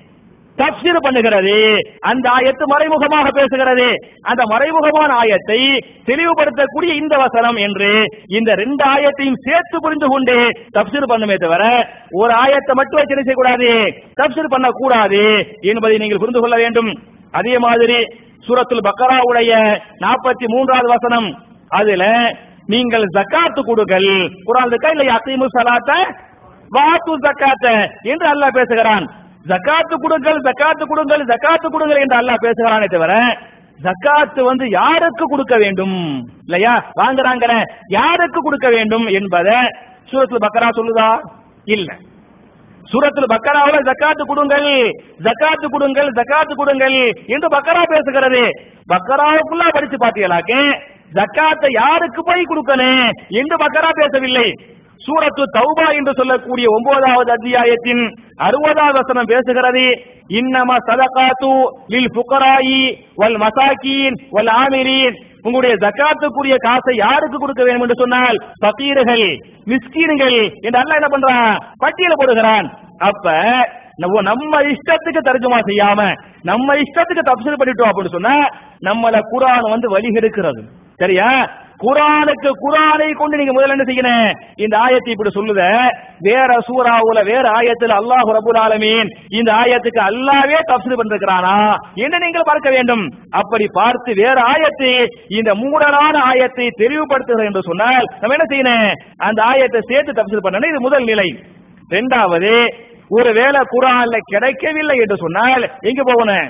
தப்சீர் பண்ணுகிறது அந்த ஆயத்து மறைமுகமாக பேசுகிறது அந்த மறைமுகமான ஆயத்தை தெளிவுபடுத்தக்கூடிய இந்த வசனம் என்று இந்த ரெண்டு ஆயத்தையும் சேர்த்து புரிந்து கொண்டு தப்சீர் பண்ணுமே தவிர ஒரு ஆயத்தை மட்டும் வச்சு என்ன செய்யக்கூடாது தப்சீர் பண்ணக்கூடாது என்பதை நீங்கள் புரிந்து கொள்ள வேண்டும் அதே மாதிரி சூரத்துல் பக்கராவுடைய நாற்பத்தி மூன்றாவது வசனம் அதுல நீங்கள் ஜக்காத்து கொடுங்கள் குரான் இருக்கா இல்லையா அசீமு சலாத்த வாத்து ஜக்காத்த என்று அல்லாஹ் பேசுகிறான் ஜக்காத்து கொடுங்கள் ஜக்காத்து கொடுங்கள் ஜக்காத்து கொடுங்கள் என்று அல்லாஹ் பேசுகிறானே தவிர ஜக்காத்து வந்து யாருக்கு கொடுக்க வேண்டும் இல்லையா வாங்குறாங்கிற யாருக்கு கொடுக்க வேண்டும் என்பதை சூரத்துல பக்கரா சொல்லுதா இல்ல சூரத்தில் பக்கராவுல ஜக்காத்து கொடுங்கள் ஜக்காத்து கொடுங்கள் ஜக்காத்து கொடுங்கள் என்று பக்கரா பேசுகிறது பக்கராவுக்குள்ள படிச்சு பாத்தீங்களாக்க ஜக்காத்தை யாருக்கு போய் கொடுக்கணும் என்று பக்கரா பேசவில்லை சூரத்து தௌபா என்று சொல்லக்கூடிய ஒன்பதாவது அத்தியாயத்தின் அறுபதாவது வசனம் பேசுகிறது இன்னம சதகாத்து லில் புகராயி வல் மசாக்கீன் வல் ஆமிரீன் உங்களுடைய ஜக்காத்துக்குரிய காசை யாருக்கு கொடுக்க வேண்டும் என்று சொன்னால் பக்கீர்கள் மிஸ்கீன்கள் என்று அல்லாஹ் என்ன பண்றான் பட்டியல போடுகிறான் அப்ப நம்ம நம்ம இஷ்டத்துக்கு தர்ஜுமா செய்யாம நம்ம இஷ்டத்துக்கு தப்சீல் பண்ணிட்டோம் அப்படின்னு சொன்னா நம்மள குரான் வந்து வழிகெடுக்கிறது சரியா குரானுக்கு குரானை கொண்டு நீங்க முதல்ல என்ன செய்யணும் இந்த ஆயத்தை இப்படி சொல்லுத வேற சூறாவுல வேற ஆயத்துல அல்லாஹ் ரபுல் ஆலமீன் இந்த ஆயத்துக்கு அல்லாவே தப்சீல் பண்ணிருக்கிறானா என்ன நீங்கள் பார்க்க வேண்டும் அப்படி பார்த்து வேற ஆயத்தை இந்த மூடலான ஆயத்தை தெளிவுபடுத்துகிறது என்று சொன்னால் நம்ம என்ன செய்யணும் அந்த ஆயத்தை சேர்த்து தப்சீல் பண்ணணும் இது முதல் நிலை இரண்டாவது ஒருவேளை குரான்ல கிடைக்கவில்லை என்று சொன்னால் எங்க போகணும்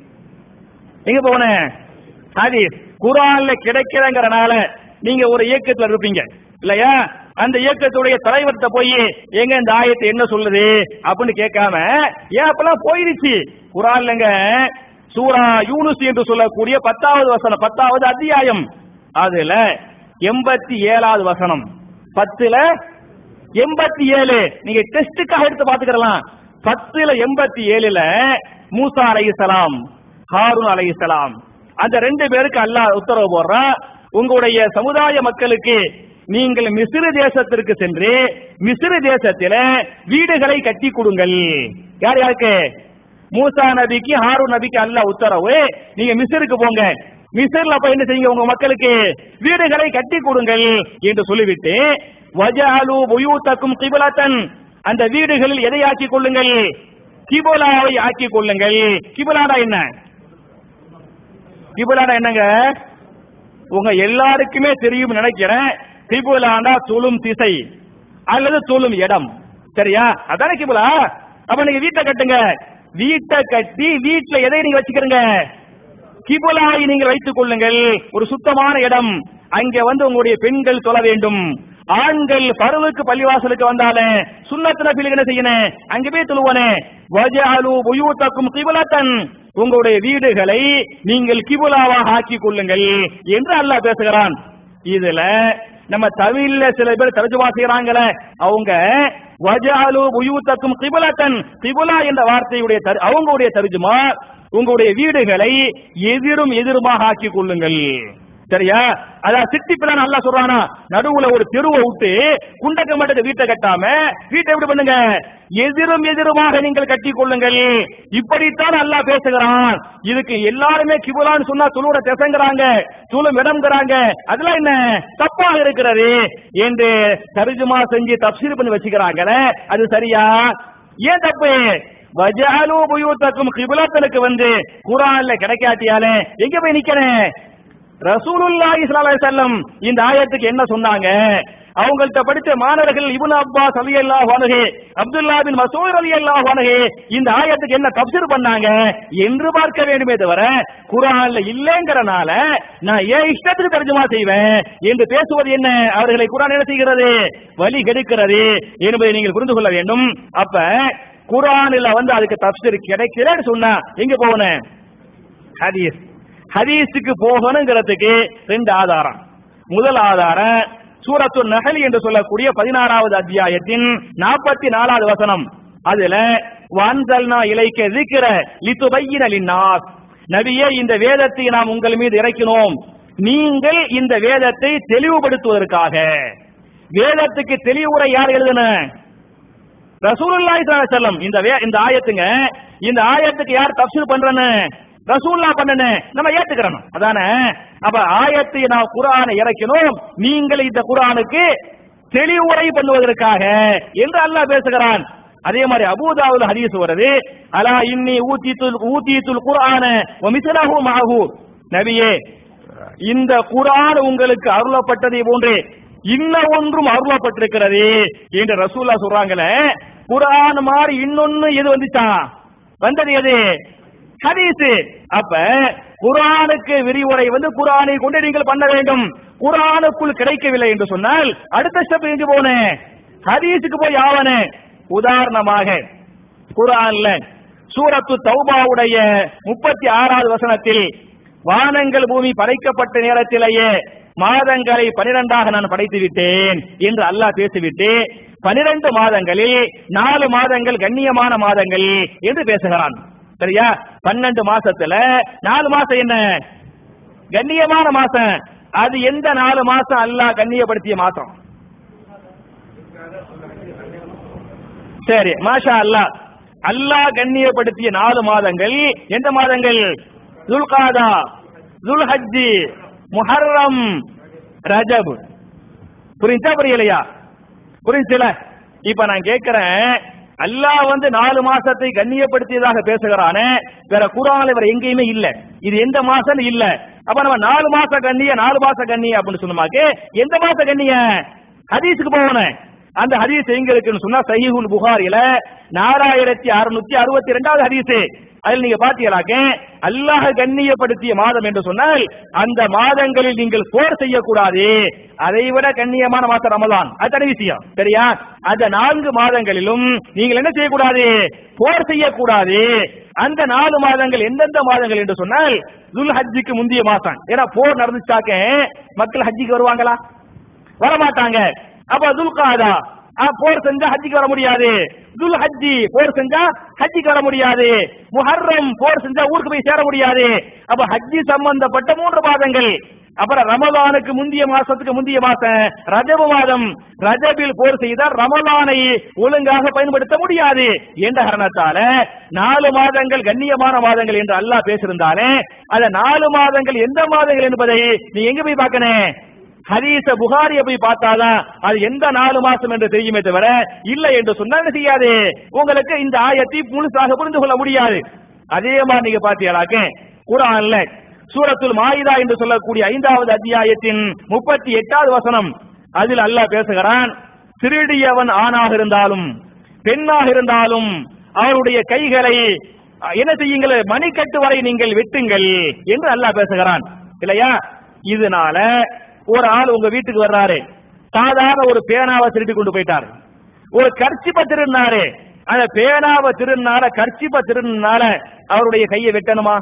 எங்க போகணும் ஹதீஸ் குரான்ல கிடைக்கிறங்கிறனால நீங்க ஒரு இயக்கத்துல இருப்பீங்க இல்லையா அந்த இயக்கத்துடைய தலைவர்கிட்ட போய் எங்க இந்த ஆயத்தை என்ன சொல்லுது அப்படின்னு கேட்காம ஏன் அப்பெல்லாம் போயிருச்சு குரான்லங்க சூரா யூனுஸ் என்று சொல்லக்கூடிய பத்தாவது வசனம் பத்தாவது அத்தியாயம் அதுல எண்பத்தி ஏழாவது வசனம் பத்துல எண்பத்தி ஏழு நீங்க டெஸ்டுக்காக எடுத்து பாத்துக்கலாம் பத்துல எண்பத்தி ஏழுல மூசா அலைஹிஸ்ஸலாம் ஹாரூன் அலைஹிஸ்ஸலாம் அந்த ரெண்டு பேருக்கு அல்லாஹ் உத்தரவு போடுறான் உங்களுடைய சமுதாய மக்களுக்கு நீங்கள் மிஸ்ரு தேசத்திற்கு சென்று மிஸ்ரு தேசத்தில வீடுகளை கட்டி கொடுங்கள் யார் யாருக்கு மூசா நபிக்கு ஹாரூன் நபிக்கு அல்லாஹ் உத்தரவு நீங்க மிஸ்ருக்கு போங்க மிஸ்ர்ல போய் என்ன செய்யுங்க உங்க மக்களுக்கு வீடுகளை கட்டி கொடுங்கள் என்று சொல்லிவிட்டு வஜாலு புயூத்தக்கும் கிபுலத்தன் அந்த வீடுகளில் எதை ஆக்கிக் கொள்ளுங்கள் கிபுலாவை ஆக்கிக் கொள்ளுங்கள் கிபுலாடா என்ன கிபுலாடா என்னங்க உங்க எல்லாருக்குமே தெரியும் நினைக்கிறேன் கிபுலாண்டா துளும் திசை அல்லது துளும் இடம் சரியா அதானே கிபுலா அப்ப நீங்க வீட்டை கட்டுங்க வீட்டை கட்டி வீட்டுல எதை நீங்க வச்சுக்கிறீங்க கிபுலாவை நீங்கள் வைத்துக் கொள்ளுங்கள் ஒரு சுத்தமான இடம் அங்கே வந்து உங்களுடைய பெண்கள் தொழ வேண்டும் ஆண்கள் பருவுக்கு பள்ளிவாசலுக்கு வந்தாலே சுண்ணத்துல பிள்ளைங்க என்ன செய்யணும் அங்க போய் தொழுவனே வஜாலு புயூத்தக்கும் கிபுலத்தன் உங்களுடைய வீடுகளை நீங்கள் கிபுலாவாக ஆக்கிக் கொள்ளுங்கள் என்று அல்லாஹ் பேசுகிறான் இதுல நம்ம தமிழ்ல சில பேர் தர்ஜுமா செய்யறாங்களே அவங்க வஜாலு புயூத்தக்கும் கிபுலத்தன் கிபுலா என்ற வார்த்தையுடைய தரு- அவங்களுடைய தர்ஜுமா உங்களுடைய வீடுகளை எதிரும் எதிருமாக ஆக்கிக் கொள்ளுங்கள் சரியா அதான் சிட்டி பிளான் நல்லா சொல்றானா நடுவுல ஒரு தெருவை விட்டு குண்டக்க மட்டும் வீட்டை கட்டாம வீட்டை எப்படி பண்ணுங்க எதிரும் எதிருமாக நீங்கள் கட்டி கொள்ளுங்கள் இப்படித்தான் அல்லாஹ் பேசுகிறான் இதுக்கு எல்லாருமே கிபுலான்னு சொன்னா துளுட திசைங்கிறாங்க துளும் இடம்ங்கிறாங்க அதெல்லாம் என்ன தப்பாக இருக்கிறது என்று தர்ஜுமா செஞ்சு தப்சீர் பண்ணி வச்சுக்கிறாங்களே அது சரியா ஏன் தப்பு வஜாலு புயூத்தக்கும் கிபுலத்தனுக்கு வந்து குரான்ல கிடைக்காட்டியாலே எங்க போய் நிக்கிறேன் ரசூலுல்லாஹி ஸல்லல்லாஹு அலைஹி வஸல்லம் இந்த ஆயத்துக்கு என்ன சொன்னாங்க அவங்கள்ட்ட படிச்ச மாணவர்கள் இப்னு அப்பாஸ் ரலியல்லாஹு அன்ஹு அப்துல்லா பின் மசூத் ரலியல்லாஹு அன்ஹு இந்த ஆயத்துக்கு என்ன தஃப்சீர் பண்ணாங்க என்று பார்க்க வேண்டுமே தவிர குர்ஆன்ல இல்லைங்கறனால நான் ஏன் இஷ்டத்துக்கு தர்ஜுமா செய்வேன் என்று பேசுவது என்ன அவர்களை குர்ஆன் என்ன செய்கிறது வழி கெடுக்கிறது என்பதை நீங்கள் புரிந்து கொள்ள வேண்டும் அப்ப குர்ஆனில் வந்து அதுக்கு தஃப்சீர் கிடைக்கலன்னு சொன்னா எங்க போகணும் ஹதீஸ் ஹதீஸுக்கு போகணுங்கிறதுக்கு ரெண்டு ஆதாரம் முதல் ஆதாரம் சூரத்து நஹல் என்று சொல்லக்கூடிய பதினாறாவது அத்தியாயத்தின் நாற்பத்தி நாலாவது வசனம் அதுல வான்சல்னா இலைக்க இருக்கிற லித்துபையின லின்னாஸ் நபியே இந்த வேதத்தை நாம் உங்கள் மீது இறக்கினோம் நீங்கள் இந்த வேதத்தை தெளிவுபடுத்துவதற்காக வேதத்துக்கு தெளிவுரை யார் எழுதுன ரசூலுல்லாஹி ஸல்லல்லாஹு அலைஹி வஸல்லம் இந்த வே- இந்த ஆயத்துங்க இந்த ஆயத்துக்கு யார் தஃப்சீர் பண்றன்னு ரசூல்லா பண்ணனே நம்ம ஏத்துக்கிறோம் அதானே அப்ப ஆயத்தை நான் குர்ஆனை இறக்கினோம் நீங்கள் இந்த குர்ஆனுக்கு தெளிவுரை பண்ணுவதற்காக என்று அல்லாஹ் பேசுகிறான் அதே மாதிரி அபூதாவுல ஹதீஸ் வருது அலா இன்னி ஊத்தித்துல் ஊத்தித்துல் குர்ஆன வ மிஸ்லஹு மஅஹு நபியே இந்த குர்ஆன் உங்களுக்கு அருளப்பட்டதை போன்று இன்ன ஒன்றும் அருளப்பட்டிருக்கிறது என்று ரசூல்லா சொல்றாங்களே குர்ஆன் மாதிரி இன்னொன்னு எது வந்துச்சா வந்தது எது ஹதீஸ் அப்ப குர்ஆனுக்கு விரிவுரை வந்து குர்ஆனை கொண்டு நீங்கள் பண்ண வேண்டும் குர்ஆனுக்குள் கிடைக்கவில்லை என்று சொன்னால் அடுத்த ஸ்டெப் எங்க போனேன் ஹதீஸுக்கு போய் ஆவனே உதாரணமாக குர்ஆன்ல சூரத்து தௌபாவுடைய முப்பத்தி ஆறாவது வசனத்தில் வானங்கள் பூமி படைக்கப்பட்ட நேரத்திலேயே மாதங்களை பனிரெண்டாக நான் படைத்து விட்டேன் என்று அல்லாஹ் பேசிவிட்டு பனிரெண்டு மாதங்களில் நாலு மாதங்கள் கண்ணியமான மாதங்கள் என்று பேசுகிறான் சரியா பன்னெண்டு மாசத்துல நாலு மாசம் என்ன கண்ணியமான மாசம் அது எந்த நாலு மாசம் அல்லாஹ் கண்ணியப்படுத்திய மாசம் சரி மாஷா அல்லாஹ் அல்லாஹ் கண்ணியப்படுத்திய நாலு மாதங்கள் எந்த மாதங்கள் துல்காதா துல்ஹஜ்ஜி முஹர்ரம் ரஜப் புரிஞ்சா புரியலையா புரிஞ்சுல இப்ப நான் கேட்கிறேன் அல்லாஹ் வந்து நாலு மாசத்தை கண்ணியப்படுத்தியதாக பேசுகிறானே வேற குரான்ல வேற எங்கேயுமே இல்ல இது எந்த மாசம் இல்ல அப்ப நம்ம நாலு மாச கண்ணிய நாலு மாச கண்ணிய அப்படின்னு சொன்னமாக்கு எந்த மாச கண்ணிய ஹதீஸுக்கு போகணும் அந்த ஹதீஸ் எங்க இருக்குன்னு சொன்னா சஹீஹுல் புகாரில நாலாயிரத்தி அறுநூத்தி அறுபத்தி ரெண்டாவது ஹதீஸ் அதில் நீங்க பாத்தீங்களாக்க அல்லாஹ் கண்ணியப்படுத்திய மாதம் என்று சொன்னால் அந்த மாதங்களில் நீங்கள் போர் செய்யக்கூடாது அதை விட கண்ணியமான மாசம் ரமலான் அது தனி விஷயம் சரியா அந்த நான்கு மாதங்களிலும் நீங்கள் என்ன செய்யக்கூடாது போர் செய்யக்கூடாது அந்த நாலு மாதங்கள் எந்தெந்த மாதங்கள் என்று சொன்னால் துல் ஹஜ்ஜிக்கு முந்தைய மாசம் ஏன்னா போர் நடந்துச்சாக்க மக்கள் ஹஜ்ஜிக்கு வருவாங்களா வரமாட்டாங்க அப்ப துல்காதா போர் செஞ்சா ஹஜ்ஜிக்கு வர முடியாது துல் ஹஜ்ஜி போர் செஞ்சா ஹஜ்ஜிக்கு வர முடியாது முஹர்ரம் போர் செஞ்சா ஊருக்கு போய் சேர முடியாது அப்ப ஹஜ்ஜி சம்பந்தப்பட்ட மூன்று மாதங்கள் அப்புறம் ரமலானுக்கு முந்திய மாசத்துக்கு முந்திய மாசம் ரஜப மாதம் ரஜபில் போர் செய்தால் ரமலானை ஒழுங்காக பயன்படுத்த முடியாது என்ற காரணத்தால நாலு மாதங்கள் கண்ணியமான மாதங்கள் என்று அல்லாஹ் பேசியிருந்தாலே அந்த நாலு மாதங்கள் எந்த மாதங்கள் என்பதை நீ எங்க போய் பார்க்கணும் ஹதீஸ புகாரிய போய் பார்த்தாதான் அது எந்த நாலு மாசம் என்று தெரியுமே தவிர இல்லை என்று சொன்னால் என்ன செய்யாது உங்களுக்கு இந்த ஆயத்தை முழுசாக புரிந்து கொள்ள முடியாது அதே மாதிரி நீங்க பாத்தீங்களாக்க குரான்ல சூரத்துல் மாயிதா என்று சொல்லக்கூடிய ஐந்தாவது அத்தியாயத்தின் முப்பத்தி எட்டாவது வசனம் அதில் அல்லாஹ் பேசுகிறான் திருடியவன் ஆணாக இருந்தாலும் பெண்ணாக இருந்தாலும் அவருடைய கைகளை அஹ், என்ன செய்யுங்கள் மணிக்கட்டு வரை நீங்கள் வெட்டுங்கள் என்று அல்லாஹ் பேசுகிறான் இல்லையா இதனால ஒரு ஆள் உங்க வீட்டுக்கு வர்றாரு சாதாரண ஒரு பேனாவை திருடி கொண்டு போயிட்டாரு ஒரு கர்ச்சிப்ப திருநாரு அந்த பேனாவை திருநாள கர்ச்சிப்ப திருநாள அவருடைய கையை வெட்டணுமா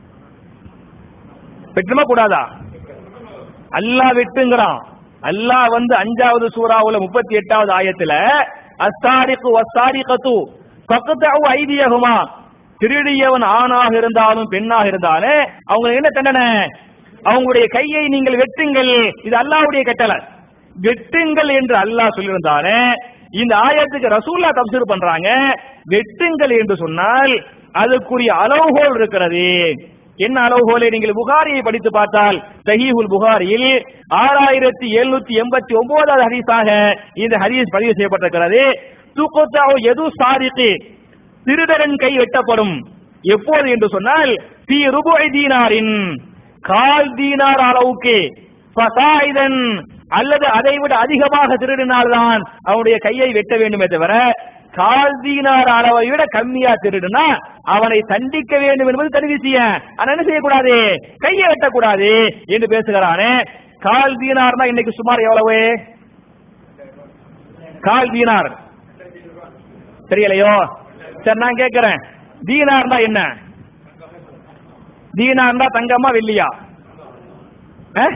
வெட்டணுமா கூடாதா அல்லாஹ் வெட்டுங்கிறான் அல்லாஹ் வந்து அஞ்சாவது சூறாவுல முப்பத்தி எட்டாவது ஆயத்துல அஸ்தாரிக்கு வஸ்தாரிகத்து பக்கத்தாவு ஐதியகுமா திருடியவன் ஆணாக இருந்தாலும் பெண்ணாக இருந்தாலே அவங்க என்ன தண்டனை அவங்களுடைய கையை நீங்கள் வெட்டுங்கள் இது அல்லாஹ்வுடைய கட்டளை வெட்டுங்கள் என்று அல்லாஹ் சொல்லியிருந்தாலே இந்த ஆயத்துக்கு ரசூல்லா தப்சீர் பண்றாங்க வெட்டுங்கள் என்று சொன்னால் அதுக்குரிய அளவுகோல் இருக்கிறது என்ன அளவுகோலை நீங்கள் புகாரியை படித்து பார்த்தால் சஹீஹுல் புகாரியில் ஆறாயிரத்தி எழுநூத்தி எண்பத்தி ஒன்பதாவது ஹதீஸாக இந்த ஹதீஸ் பதிவு செய்யப்பட்டிருக்கிறது துக்குத்தாவு எது சாரிக்கு திருடரன் கை வெட்டப்படும் எப்போது என்று சொன்னால் பி ருபுஐ தீனாரின் கால் தீனார் அளவுக்கு ஃபசாயிதன் அல்லது அதை விட அதிகமாக திருடினால்தான் அவனுடைய கையை வெட்ட வேண்டுமே தவிர கால் தீனார் அளவை விட கம்மியா திருடுனா அவனை தண்டிக்க வேண்டும் என்பது தனி விஷயம் ஆனா என்ன செய்யக்கூடாது கையை வெட்டக்கூடாது என்று பேசுகிறானே கால் தீனார்னா இன்னைக்கு சுமார் எவ்வளவு கால் தீனார் தெரியலையோ சரி நான் கேட்கிறேன் தீனார்னா என்ன தீனார்னா தங்கமா வெள்ளியா அஹ்?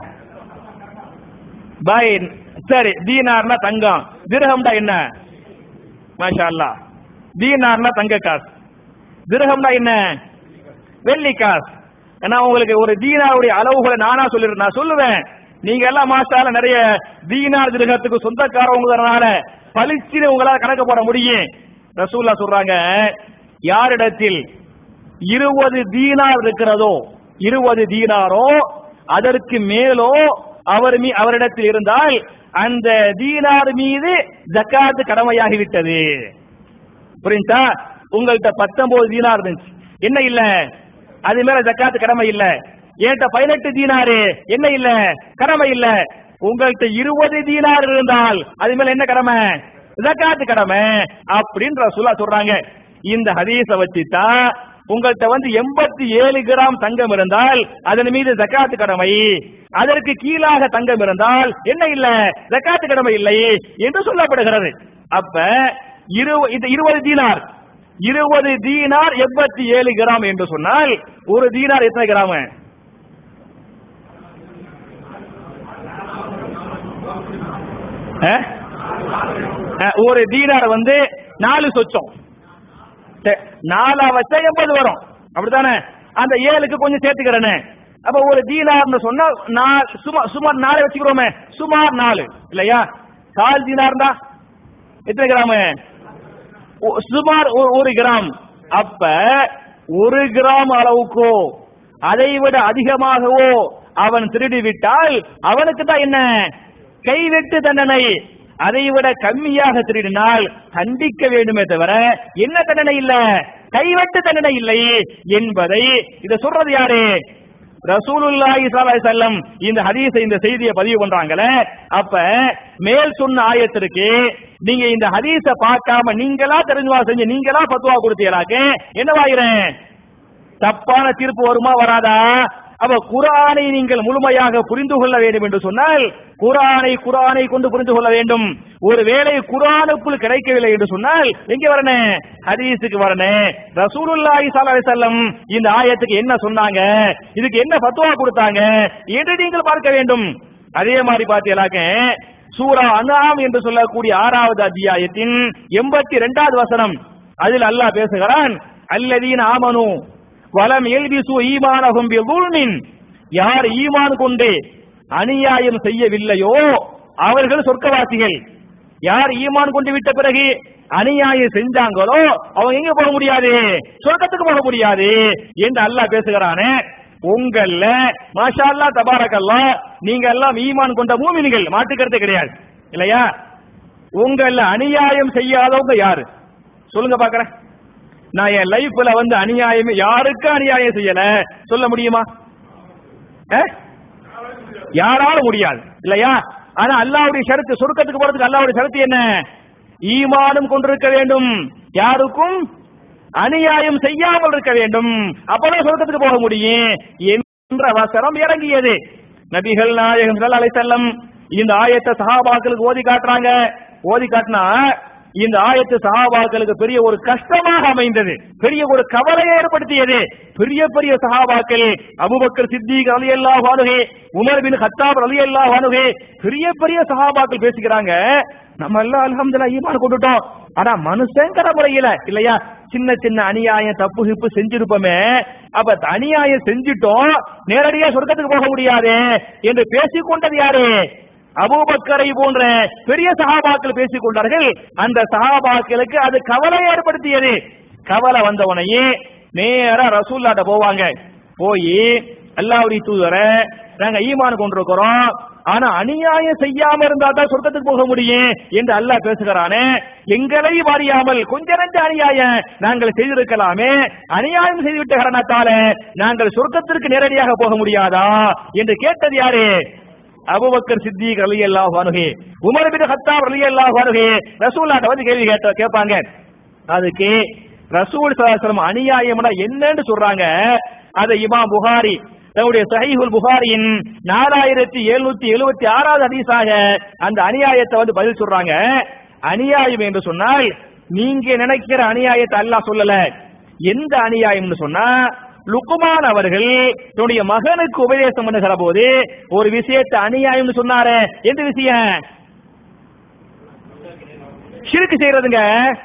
பாய் சரி தீனார்னா தங்கம் திரகம்டா என்ன மாஷா அல்லாஹ் தீனார்னா தங்க காசு திரகம்னா என்ன வெள்ளி காசு ஏன்னா உங்களுக்கு ஒரு தீனாருடைய அளவுகளை நானா சொல்லிடுறேன் நான் சொல்லுவேன் நீங்க எல்லாம் மாசால நிறைய தீனார் திருகத்துக்கு சொந்தக்காரவங்கிறதுனால பளிச்சுன்னு உங்களால கணக்கு போட முடியும் ரசூல்லா சொல்றாங்க யாரிடத்தில் இருபது தீனார் இருக்கிறதோ இருபது தீனாரோ அதற்கு மேலோ அவர் மீ அவரிடத்தில் இருந்தால் அந்த தீனார் மீது ஜக்காத்து கடமையாகிவிட்டது புரிஞ்சா உங்கள்கிட்ட பத்தொன்பது தீனார் இருந்துச்சு என்ன இல்ல அது மேல ஜக்காத்து கடமை இல்ல என்கிட்ட பதினெட்டு தீனாரு என்ன இல்ல கடமை இல்ல உங்கள்கிட்ட இருபது தீனார் இருந்தால் அது மேல என்ன கடமை ஜக்காத்து கடமை அப்படின்னு ரசூலா சொல்றாங்க இந்த ஹதீஸ வச்சுதான் உங்கள்கிட்ட வந்து எண்பத்தி ஏழு கிராம் தங்கம் இருந்தால் அதன் மீது ஜக்காத்து கடமை அதற்கு கீழாக தங்கம் இருந்தால் என்ன இல்ல ஜக்காத்து கடமை இல்லை என்று சொல்லப்படுகிறது அப்ப இரு- இது இருபது தீனார் இருபது தீனார் எண்பத்தி ஏழு கிராம் என்று சொன்னால் ஒரு தீனார் எத்தனை கிராம் அஹ்? அஹ், ஒரு தீனார் வந்து நாலு சொச்சம் சரி, நாலா வச்சா எண்பது வரும் அப்படித்தானே அந்த ஏழுக்கு கொஞ்சம் சேர்த்துக்கிறேனே அப்ப ஒரு தீனார்னு சொன்னா நா- சுமார் சுமார் நாலு வச்சுக்கிறோமே சுமார் நாலு இல்லையா கால் தீனார்னா எத்தனை கிராமு ஒ- சுமார் ஒ- ஒரு கிராம் அப்ப ஒரு கிராம் அளவுக்கோ அதை விட அதிகமாகவோ அவன் திருடி விட்டால் அவனுக்கு தான் என்ன கைவெட்டு தண்டனை அதை விட கம்மியாக திருடினால் தண்டிக்க வேண்டுமே தவிர என்ன தண்டனை இல்ல கைவெட்டு தண்டனை இல்லை என்பதை இத சொல்றது யாரு ரசூலுல்லாஹி ஸல்லல்லாஹு அலைஹி வஸல்லம் இந்த ஹதீஸை இந்த செய்தியை பதிவு பண்றாங்களே அப்ப மேல் சொன்ன ஆயத்திற்கு நீங்க இந்த ஹதீஸ பார்க்காம நீங்களா தெரிஞ்சுவா செஞ்சு நீங்களா பத்துவா கொடுத்தீங்களாக்க என்னவாயிரும் தப்பான தீர்ப்பு வருமா வராதா அப்ப குரானை நீங்கள் முழுமையாக புரிந்து கொள்ள வேண்டும் என்று சொன்னால் குரானை குரானை கொண்டு புரிந்து கொள்ள வேண்டும் ஒருவேளை குரானுக்குள் கிடைக்கவில்லை என்று சொன்னால் எங்க வரணும் ஹதீஸுக்கு வரணும் ரசூலுல்லாஹி ஸல்லல்லாஹு அலைஹி வஸல்லம் இந்த ஆயத்துக்கு என்ன சொன்னாங்க இதுக்கு என்ன ஃபத்வா கொடுத்தாங்க என்று நீங்கள் பார்க்க வேண்டும் அதே மாதிரி பார்த்தீங்களாக்க சூரா அன்ஆம் என்று சொல்லக்கூடிய ஆறாவது அத்தியாயத்தின் எண்பத்தி இரண்டாவது வசனம் அதில் அல்லாஹ் பேசுகிறான் அல்லதீன ஆமனு வலம் எல்பிசு ஈமானகும் பிதுல்மின் யார் ஈமான் கொண்டு அநியாயம் செய்யவில்லையோ அவர்கள் சொர்க்கவாசிகள் யார் ஈமான் கொண்டு விட்ட பிறகு அநியாயம் செஞ்சாங்களோ அவங்க எங்க போக முடியாது சொர்க்கத்துக்கு போக முடியாது என்று அல்லாஹ் பேசுகிறானே உங்கள்ல மாஷா அல்லா தபாரக்கல்லா நீங்க எல்லாம் ஈமான் கொண்ட மூமின்கள் மாட்டுக்கிறது கிடையாது இல்லையா உங்கள அநியாயம் செய்யாதவங்க யாரு சொல்லுங்க பாக்குறேன் நான் என் லைஃப்ல வந்து அநியாயம் யாருக்கு அநியாயம் செய்யல சொல்ல முடியுமா அஹ்? யாரால முடியாது இல்லையா ஆனா அல்லாவுடைய ஷரத்து சொர்க்கத்துக்கு போறதுக்கு அல்லாவுடைய ஷரத்து என்ன ஈமானும் கொண்டிருக்க வேண்டும் யாருக்கும் அநியாயம் செய்யாமல் இருக்க வேண்டும் அப்பதான் சொர்க்கத்துக்கு போக முடியும் என்ற வசனம் இறங்கியது நபிகள் நாயகம் ஸல்லல்லாஹு அலைஹி வஸல்லம் இந்த ஆயத்தை சஹாபாக்களுக்கு ஓதி காட்டுறாங்க ஓதி காட்டினா இந்த ஆயத்து சஹாபாக்களுக்கு பெரிய ஒரு கஷ்டமாக அமைந்தது பெரிய ஒரு கவலையை ஏற்படுத்தியது பெரிய பெரிய சஹாபாக்கள் அபூபக்கர் சித்திக் ரலியல்லாஹு அன்ஹு உமர் பின் கத்தாப் ரலியல்லாஹு அன்ஹு பெரிய பெரிய சஹாபாக்கள் பேசிக்கிறாங்க நம்ம எல்லாம் அல்ஹம்துலில்லாஹ் ஈமான் கொண்டுட்டோம் ஆனா மனுஷங்கிற முறையில இல்லையா சின்ன சின்ன அநியாயம் தப்பு கிப்பு செஞ்சிருப்போமே அப்ப அநியாயம் செஞ்சிட்டோம் நேரடியா சொர்க்கத்துக்கு போக முடியாது என்று பேசிக்கொண்டது யாரு அபூபக்கரை போன்ற பெரிய சஹாபாக்கள் பேசிக் கொண்டார்கள் அந்த சஹாபாக்களுக்கு அது கவலை ஏற்படுத்தியது கவலை வந்தவனையே நேரா ரசூல்லாட்ட போவாங்க போய் அல்லாவுடைய தூதரை நாங்க ஈமான் கொண்டிருக்கிறோம் ஆனா அநியாயம் செய்யாம இருந்தா தான் சொர்க்கத்துக்கு போக முடியும் என்று அல்லாஹ் பேசுகிறானே எங்களை அறியாமல் கொஞ்ச நஞ்ச அநியாயம் நாங்கள் செய்திருக்கலாமே அநியாயம் செய்துவிட்ட காரணத்தால நாங்கள் சொர்க்கத்திற்கு நேரடியாக போக முடியாதா என்று கேட்டது யாரு அபுபக்கர் சித்திக் ரலியல்லாஹு அன்ஹு உமர் பின் கத்தாப் ரலியல்லாஹு அன்ஹு ரசூலுல்லாஹ் வந்து கேள்வி கேட்ட கேட்பாங்க அதுக்கு ரசூல் ஸல்லல்லாஹு அநியாயம்னா என்னன்னு சொல்றாங்க அதை இமாம் புகாரி தன்னுடைய சஹீஹுல் புகாரியின் நாலாயிரத்தி எழுநூத்தி எழுபத்தி ஆறாவது ஹதீஸாக அந்த அநியாயத்தை வந்து பதில் சொல்றாங்க அநியாயம் என்று சொன்னால் நீங்க நினைக்கிற அநியாயத்தை அல்லாஹ் சொல்லல எந்த அநியாயம்னு சொன்னா லுக்குமான் அவர்கள் தன்னுடைய மகனுக்கு உபதேசம் பண்ணுகிற போது ஒரு விஷயத்தை அநியாயம்னு சொன்னாரு எந்த விஷயம் ஷிருக்கு செய்யறதுங்க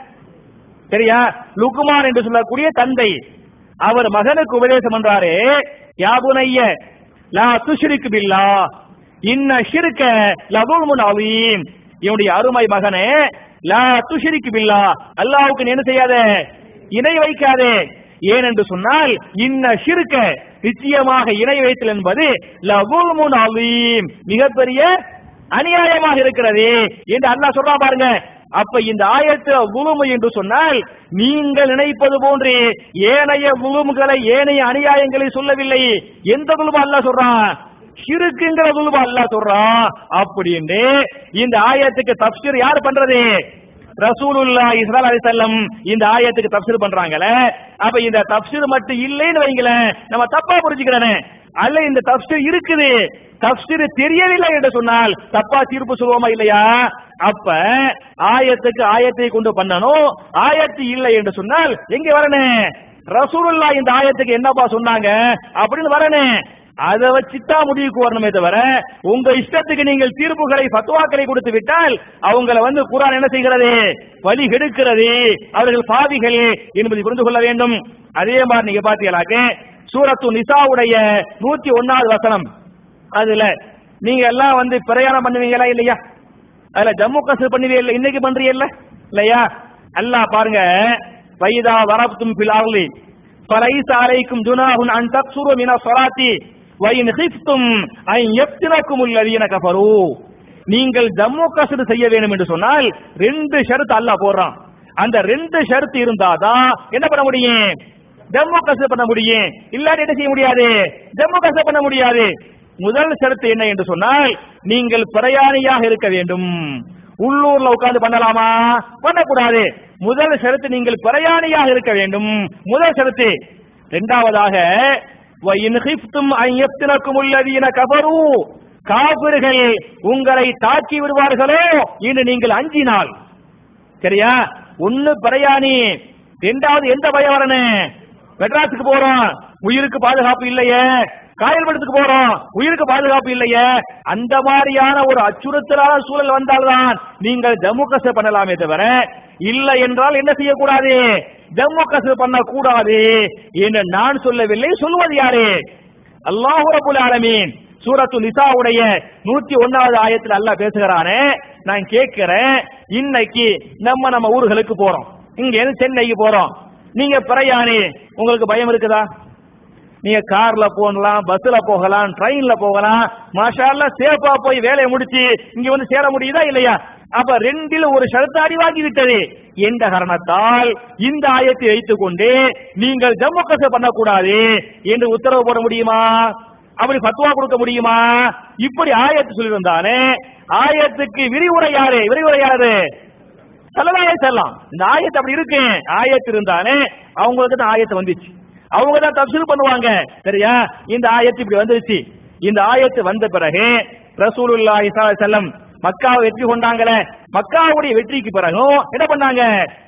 சரியா லுக்குமான் என்று சொல்லக்கூடிய தந்தை அவர் மகனுக்கு உபதேசம் பண்றாரு யாபுனைய லா துஷ்ரிக்கு பில்லா இன்ன ஷிருக்க லதுல்முன் அவீம் இவனுடைய அருமை மகனே லா துஷ்ரிக்கு பில்லா அல்லாஹ்வுக்கு நீ என்ன செய்யாத இணை வைக்காதே ஏனென்று சொன்னால் இன்ன ஷிருக்க நிச்சயமாக இணை வைத்தல் என்பது லதுல்முன் அவீம் மிகப்பெரிய அநியாயமாக இருக்கிறது என்று அல்லாஹ் சொல்றான் பாருங்க அப்ப இந்த ஆயத்துல உளுமு என்று சொன்னால் நீங்கள் நினைப்பது போன்று ஏனைய உளுமுகளை ஏனைய அநியாயங்களை சொல்லவில்லை எந்த உளுமு அல்லாஹ் சொல்றான் ஷிருக்குங்கிற உளுமு அல்லாஹ் சொல்றான் அப்படின்னு இந்த ஆயத்துக்கு தப்சீர் யார் பண்றது ரசூலுல்லா இஸ்ரால் அலிசல்லம் இந்த ஆயத்துக்கு தப்சீர் பண்றாங்களே அப்ப இந்த தப்சீர் மட்டும் இல்லைன்னு வைங்களேன் நம்ம தப்பா புரிஞ்சுக்கிறேனே அல்ல இந்த தப்சீர் இருக்குது தப்சீர் தெரியவில்லை என்று சொன்னால் தப்பா தீர்ப்பு சொல்லுவோமா இல்லையா அப்ப ஆயத்துக்கு ஆயத்தை கொண்டு பண்ணணும் ஆயத்து இல்லை என்று சொன்னால் எங்க வரணும் ரசூலுல்லா இந்த ஆயத்துக்கு என்னப்பா சொன்னாங்க அப்படின்னு வரணும் அதை வச்சுதான் முடிவுக்கு வரணுமே தவிர உங்க இஷ்டத்துக்கு நீங்கள் தீர்ப்புகளை பத்துவாக்களை கொடுத்து விட்டால் அவங்கள வந்து குரான் என்ன செய்கிறது வழி கெடுக்கிறது அவர்கள் பாவிகள் என்பதை புரிந்து கொள்ள வேண்டும் அதே மாதிரி நீங்க பாத்தீங்களாக்க சூரத்து நிசாவுடைய நூத்தி ஒன்னாவது வசனம் அதுல நீங்க எல்லாம் வந்து பிரயாணம் பண்ணுவீங்களா இல்லையா அதுல ஜம்மு காஷ்மீர் பண்ணுவீங்க இல்ல இன்னைக்கு பண்றீங்கல்ல இல்லையா அல்லாஹ் பாருங்க வைதா வரப்தும் ஃபில் அர்லி ஃபலைஸ அலைக்கும் ஜுனாஹுன் அன் தக்சுரு மின ஸலாத்தி வயின் ஹிஃப்தும் அன் யஃப்தினக்கும் அல்லதீன கஃபரு நீங்கள் ஜம்மு காஷ்மீர் செய்ய வேண்டும் என்று சொன்னால் ரெண்டு ஷரத்து அல்லாஹ் போடுறான் அந்த ரெண்டு ஷரத்து இருந்தாதான் என்ன பண்ண முடியும் ஜம்மு காஷ்மீர் பண்ண முடியும் இல்லாட்டி என்ன செய்ய முடியாது ஜம்மு காஷ்மீர் பண்ண முடியாது முதல் ஷரத்து என்ன என்று சொன்னால் நீங்கள் பிரயாணியாக இருக்க வேண்டும் உள்ளூர்ல உட்கார்ந்து பண்ணலாமா பண்ணக்கூடாது முதல் ஷரத்து நீங்கள் பிரயாணியாக இருக்க வேண்டும் முதல் ஷரத்து இரண்டாவதாக வயின் ஹிஃப்தும் அன் யஃப்தினக்கும் அல்லதீன கஃபரு காபிர்கள் உங்களை தாக்கி விடுவார்களோ என்று நீங்கள் அஞ்சினால் சரியா ஒன்னு பிரயாணி இரண்டாவது எந்த பயம் வரணும் மெட்ராஸுக்கு போறோம் உயிருக்கு பாதுகாப்பு இல்லையே காயல்படுத்துக்கு போறோம் உயிருக்கு பாதுகாப்பு இல்லையே அந்த மாதிரியான ஒரு அச்சுறுத்தலான சூழல் வந்தால்தான் நீங்கள் ஜம்மு காஷ்மீர் பண்ணலாமே தவிர இல்லை என்றால் என்ன செய்யக்கூடாது ஜம்மு காஷ்மீர் பண்ணக்கூடாது என்று நான் சொல்லவில்லை சொல்வது யாரு அல்லாஹு ரபுல் ஆலமீன் சூரத்து நிசாவுடைய நூத்தி ஒன்னாவது ஆயத்துல அல்லாஹ் பேசுகிறானே நான் கேட்கிறேன் இன்னைக்கு நம்ம நம்ம ஊர்களுக்கு போறோம் இங்க இருந்து சென்னைக்கு போறோம் நீங்க பிரயாணி உங்களுக்கு பயம் இருக்குதா நீங்க கார்ல போகலாம் பஸ்ல போகலாம் ட்ரெயின்ல போகலாம் மாஷால்லா சேஃபா போய் வேலையை முடிச்சு இங்க வந்து சேர முடியுதா இல்லையா அப்ப ரெண்டில் ஒரு ஷரத்து அடிவாகி விட்டது என்ற காரணத்தால் இந்த ஆயத்தை வைத்துக் கொண்டு நீங்கள் ஜம்மு கச பண்ணக்கூடாது என்று உத்தரவு போட முடியுமா அப்படி பத்துவா கொடுக்க முடியுமா இப்படி ஆயத்து சொல்லியிருந்தானே ஆயத்துக்கு விரிவுரை யாரு விரிவுரை யாரு சல்லல்லாஹு செல்லாம் இந்த ஆயத்து அப்படி இருக்கு ஆயத்து இருந்தானே அவங்களுக்கு தான் ஆயத்து வந்துச்சு அவங்க தான் தப்சீல் பண்ணுவாங்க சரியா இந்த ஆயத்து இப்படி வந்துருச்சு இந்த ஆயத்து வந்த பிறகு ரசூலுல்லாஹி ஸல்லல்லாஹு அலைஹி வஸல்லம் மக்காவை வெற்றி கொண்டாங்களே மக்காவுடைய வெற்றிக்கு பிறகும் என்ன பண்ணாங்க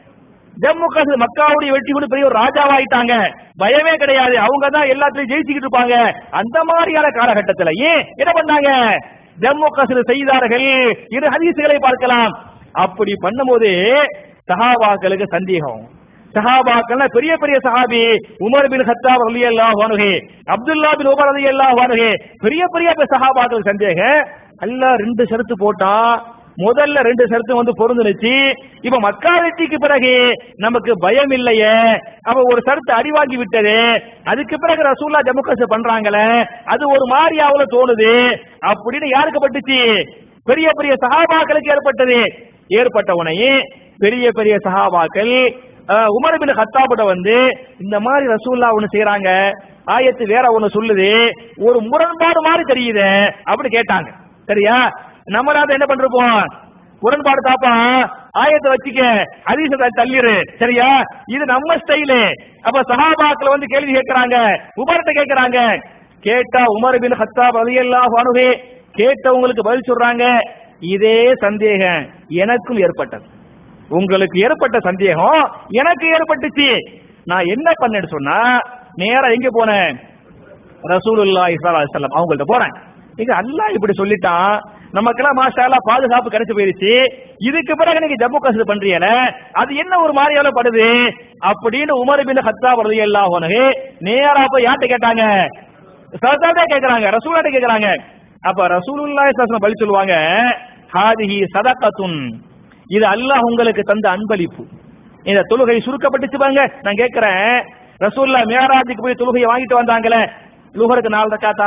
ஜம்மு காஷ்மீர் மக்காவுடைய வெற்றி கொண்டு பெரிய ஒரு ராஜாவாயிட்டாங்க பயமே கிடையாது அவங்க தான் எல்லாத்தையும் ஜெயிச்சுக்கிட்டு இருப்பாங்க அந்த மாதிரியான காலகட்டத்தில் ஏன் என்ன பண்ணாங்க ஜம்மு காஷ்மீர் செய்தார்கள் இரு ஹதீசுகளை பார்க்கலாம் அப்படி பண்ணும்போது சஹாபாக்களுக்கு சந்தேகம் சஹாபாக்கள் பெரிய பெரிய சஹாபி உமர் பின் ஹத்தாப் ரலியல்லாஹு அன்ஹு அப்துல்லா பின் உமர் ரலியல்லாஹு அன்ஹு பெரிய பெரிய சஹாபாக்கள் சந்தேகம் அல்லாஹ் ரெண்டு ஷரத்து போட்டா முதல்ல ரெண்டு ஷரத்து வந்து பொருந்துனுச்சு இப்ப மக்கா வெற்றிக்கு பிறகு நமக்கு பயம் இல்லையே அப்ப ஒரு ஷரத்து அடிவாங்கி விட்டது அதுக்கு பிறகு ரசூல்லா ஜம்மு காஷ்மீர் பண்றாங்களே அது ஒரு மாதிரியாவுல தோணுது அப்படின்னு யாருக்கு பட்டுச்சு பெரிய பெரிய சஹாபாக்களுக்கு ஏற்பட்டது ஏற்பட்ட உடனே பெரிய பெரிய சஹாபாக்கள் அஹ், உமர் பின் ஹத்தாபிட வந்து இந்த மாதிரி ரசூல்லா ஒண்ணு செய்யறாங்க ஆயத்து வேற ஒண்ணு சொல்லுது ஒரு முரண்பாடு மாதிரி தெரியுது அப்படி கேட்டாங்க சரியா நம்மளாவது என்ன பண்றோம் முரண்பாடு தாப்பா ஆயத்தை வச்சுக்க ஹதீஸை தள்ளிரு சரியா இது நம்ம ஸ்டைலு அப்ப சஹாபாக்கள் வந்து கேள்வி கேட்கறாங்க உமர்கிட்ட கேட்கறாங்க கேட்டா உமர் பின் ஹத்தாப் ரலியல்லாஹு அன்ஹு கேட்டவங்களுக்கு பதில் சொல்றாங்க இதே சந்தேகம் எனக்கும் ஏற்பட்டது உங்களுக்கு ஏற்பட்ட சந்தேகம் எனக்கு ஏற்பட்டுச்சு நான் என்ன பண்ணேன்னு சொன்னா நேரா எங்க போனேன் ரசூலுல்லாஹி ஸல்லல்லாஹு அலைஹி வஸல்லம் அவங்கள்ட்ட போறேன் இங்க அல்லாஹ் இப்படி சொல்லிட்டான் நமக்கெல்லாம் மாஷா அல்லாஹ் பாதுகாப்பு கிடைச்சு போயிருச்சு இதுக்கு பிறகு நீங்க ஜம்மு காஷ்மீர் பண்றீல அது என்ன ஒரு மாதிரியால படுது அப்படின்னு உமர் பின் ஹத்தாப் ரலியல்லாஹு அன்ஹு நேரா போய் யார்ட்ட கேட்டாங்க சரதாட்டே கேக்குறாங்க ரசூலாட்ட கேக்குறாங்க அப்ப ரசூலுல்லாஹி ஸல்லல்லாஹு அலைஹி வஸல்லம் பதில் சொல்லுவாங்க ஹாதிஹி சதகத்துன் இது அல்லாஹ் உங்களுக்கு தந்த அன்பளிப்பு இந்த தொழுகை சுருக்கப்பட்டுச்சு பாருங்க நான் கேட்கிறேன் ரசூல்லா மேராஜுக்கு போய் தொழுகையை வாங்கிட்டு வந்தாங்களே லுஹருக்கு நாலு ரக்காத்தா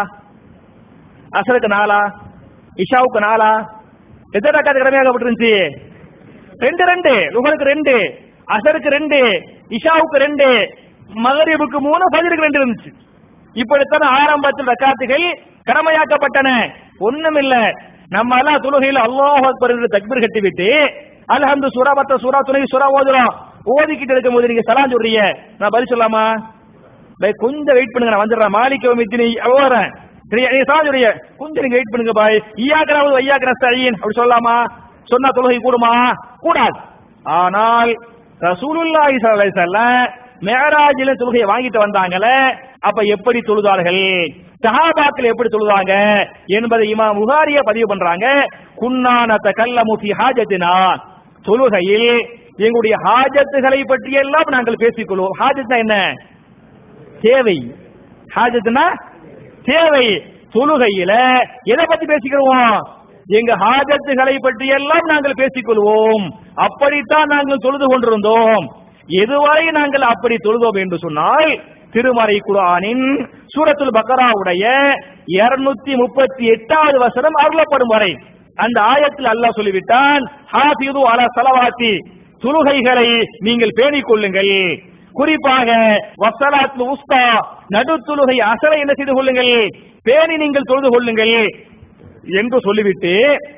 அசருக்கு நாலா இஷாவுக்கு நாலா எத்தனை ரக்காத்து கடமையாகப்பட்டிருந்துச்சு ரெண்டு ரெண்டு லுஹருக்கு ரெண்டு அசருக்கு ரெண்டு இஷாவுக்கு ரெண்டு மகரிபுக்கு மூணு ஃபஜருக்கு ரெண்டு இருந்துச்சு இப்படித்தான் ஆரம்பத்தில் ரக்காத்துகள் கடமையாக்கப்பட்டன ஒண்ணும் இல்ல நம்ம எல்லாம் தொழுகையில் அல்லாஹ் அக்பர் என்று தக்பீர் கட்டிவிட்டு அல்ஹம்து சூரா பத்த சூரா துணை சூரா ஓதுறோம் ஓதிக்கிட்டு இருக்கும் போது நீங்க சலாம் சொல்றீங்க நான் பதில் சொல்லாமா பை கொஞ்சம் வெயிட் பண்ணுங்க நான் வந்துடுறேன் மாலிக்க மித்தினி வரேன் சரியா நீங்க சலாம் சொல்றீங்க கொஞ்சம் நீங்க வெயிட் பண்ணுங்க பாய் ஈயாக்கராவது ஐயாக்கரா சையின் அப்படி சொல்லலாமா சொன்னா தொழுகை கூடுமா கூடாது ஆனால் ரசூலுல்லாஹி ஸல்லல்லாஹு அலைஹி வஸல்லம் மேராஜில தொழுகையை வாங்கிட்டு வந்தாங்களே அப்ப எப்படி தொழுதார்கள் சஹாபாக்கள் எப்படி தொழுதாங்க என்பதை இமாம் புகாரிய பதிவு பண்றாங்க குன்னான தகல்லமு ஃபி ஹாஜத்தினா தொழுகையில் எங்களுடைய ஹாஜத்துகளை பற்றி எல்லாம் நாங்கள் பேசிக்கொள்வோம் ஹாஜத்னா என்ன தேவை ஹாஜத்னா தேவை தொழுகையில எதை பத்தி பேசிக்கிறோம் எங்க ஹாஜத்துகளை பற்றி எல்லாம் நாங்கள் பேசிக்கொள்வோம் அப்படித்தான் நாங்கள் தொழுது கொண்டிருந்தோம் எதுவரை நாங்கள் அப்படி தொழுதோம் என்று சொன்னால் திருமறை குரானின் சூரத்துல் பக்கராவுடைய இருநூத்தி முப்பத்தி எட்டாவது வசனம் அருளப்படும் வரை அந்த ஆயத்தில் அல்லாஹ் சொல்லிவிட்டான் ஹாஃபிது அலா சலவாத்தி தொழுகைகளை நீங்கள் பேணிக் கொள்ளுங்கள் குறிப்பாக வசலாத் உஸ்தா நடு தொழுகை அசலை என்ன செய்து கொள்ளுங்கள் பேணி நீங்கள் தொழுது கொள்ளுங்கள் என்று சொல்லிவிட்டு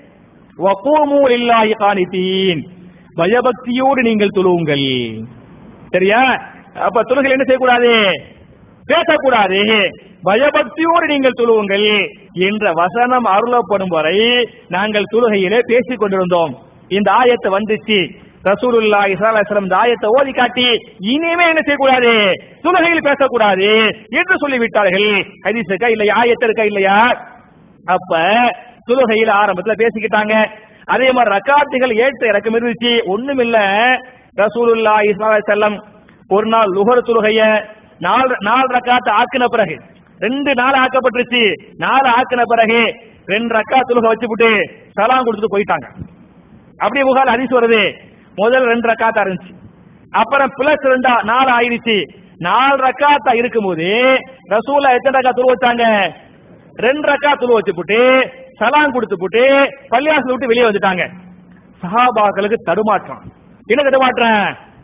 வகூமு லில்லாஹி கானிதீன் பயபக்தியோடு நீங்கள் தொழுவுங்கள் சரியா அப்ப தொழுகையில் என்ன செய்யக்கூடாது பேசக்கூடாது பயபக்தியோடு நீங்கள் தொழுவுங்கள் என்ற வசனம் அருளப்படும் வரை நாங்கள் தொழுகையிலே பேசிக் கொண்டிருந்தோம் இந்த ஆயத்தை வந்துச்சு ரசூலுல்லா இஸ்லாஸ்லம் இந்த ஆயத்தை ஓதி காட்டி இனிமே என்ன செய்யக்கூடாது தொழுகையில் பேசக்கூடாது என்று சொல்லிவிட்டார்கள் ஹதீஸ் இருக்கா இல்லையா ஆயத்து இருக்கா இல்லையா அப்ப தொழுகையில் ஆரம்பத்துல பேசிக்கிட்டாங்க அதே மாதிரி ரக்காத்துகள் ஏற்ற இறக்கம் இருந்துச்சு ஒண்ணும் இல்ல ரசூலுல்லா இஸ்லா செல்லம் ஒரு நாள் லுகர் தொழுகைய நாலு நாலு ரக்காத்து ஆக்கின பிறகு ரெண்டு நாள் ஆக்கப்பட்டுருச்சு நாலு ஆக்கின பிறகு ரெண்டு ரக்கா தொழுகை வச்சுப்புட்டு சலாம் கொடுத்துட்டு போயிட்டாங்க அப்படியே புகார் ஹதீஸ் வருது முதல் ரெண்டு ரக்காத்தா இருந்துச்சு அப்புறம் பிளஸ் ரெண்டா நாலு ஆயிடுச்சு நாலு ரக்காத்தா இருக்கும்போது ரசூலா எத்தனை ரக்கா தொழு வச்சாங்க ரெண்டு ரக்கா தொழு வச்சுப்புட்டு சலாம் கொடுத்து போட்டு பள்ளியாசல் விட்டு வெளியே வந்துட்டாங்க சஹாபாக்களுக்கு தடுமாற்றம் என்ன தடுமாற்றம்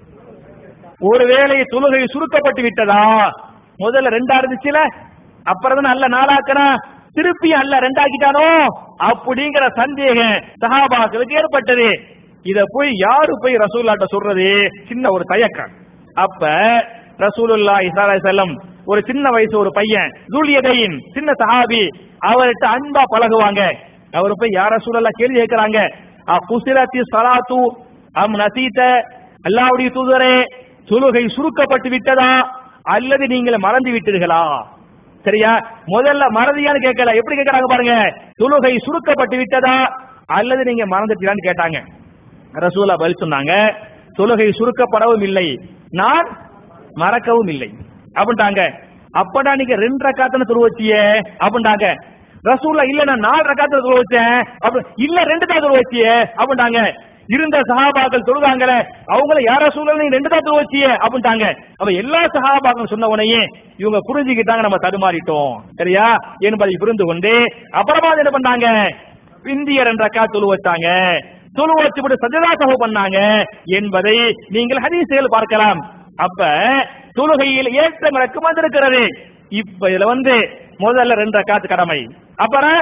ஒருவேளை தொழுகை சுருக்கப்பட்டு விட்டதா முதல்ல ரெண்டா இருந்துச்சுல அப்புறம் தான் நல்ல நாளாக்கனா திருப்பி அல்ல ரெண்டாக்கிட்டானோ அப்படிங்கிற சந்தேகம் சஹாபாக்களுக்கு ஏற்பட்டது இத போய் யாரு போய் ரசூல்லாட்ட சொல்றது சின்ன ஒரு தயக்கம் அப்ப ரசூலுல்லா இஸ்லா செல்லம் ஒரு சின்ன வயசு ஒரு பையன் ஜூலியதையின் சின்ன சஹாபி அவர்கிட்ட அன்பா பழகுவாங்க அவர் போய் யார சூழல்லா கேள்வி கேட்கிறாங்க குசிலத்தி சலாத்து அம் நசீத்த அல்லாவுடைய தூதரே தொழுகை சுருக்கப்பட்டு விட்டதா அல்லது நீங்கள் மறந்து விட்டீர்களா சரியா முதல்ல மறதியான்னு கேட்கல எப்படி கேட்கறாங்க பாருங்க தொழுகை சுருக்கப்பட்டு விட்டதா அல்லது நீங்க மறந்துட்டீங்களான்னு கேட்டாங்க ரசூலா பதில் சொன்னாங்க தொழுகை சுருக்கப்படவும் இல்லை நான் மறக்கவும் இல்லை அப்படின்ட்டாங்க அப்படா நீங்க ரெண்டு ரக்காத்தன தொழு வச்சியே அப்படின்ட்டாங்க ரசூலா இல்ல நான் நாலு ரக்காத்துல தொழு வச்சேன் அப்படி இல்ல ரெண்டு தான் தொழு வச்சியே அப்படின்ட்டாங்க இருந்த சஹாபாக்கள் தொழுதாங்களே அவங்கள யார சூழல் நீ ரெண்டு தான் தொழு வச்சியே அப்படின்ட்டாங்க அப்ப எல்லா சஹாபாக்கள் சொன்ன உடனே இவங்க புரிஞ்சுக்கிட்டாங்க நம்ம தடுமாறிட்டோம் சரியா என்பதை புரிந்து கொண்டு அப்புறமா என்ன பண்ணாங்க இந்திய ரெண்டு ரக்கா தொழு வச்சாங்க தொழு வச்சுவிட்டு சஜதா சஹு பண்ணாங்க என்பதை நீங்கள் ஹதீசுகள் பார்க்கலாம் அப்ப தொழுகையில் ஏற்றம் இறக்கம் வந்திருக்கிறது இப்ப இதுல வந்து முதல்ல ரெண்டு ரக்காத்து கடமை அப்புறம்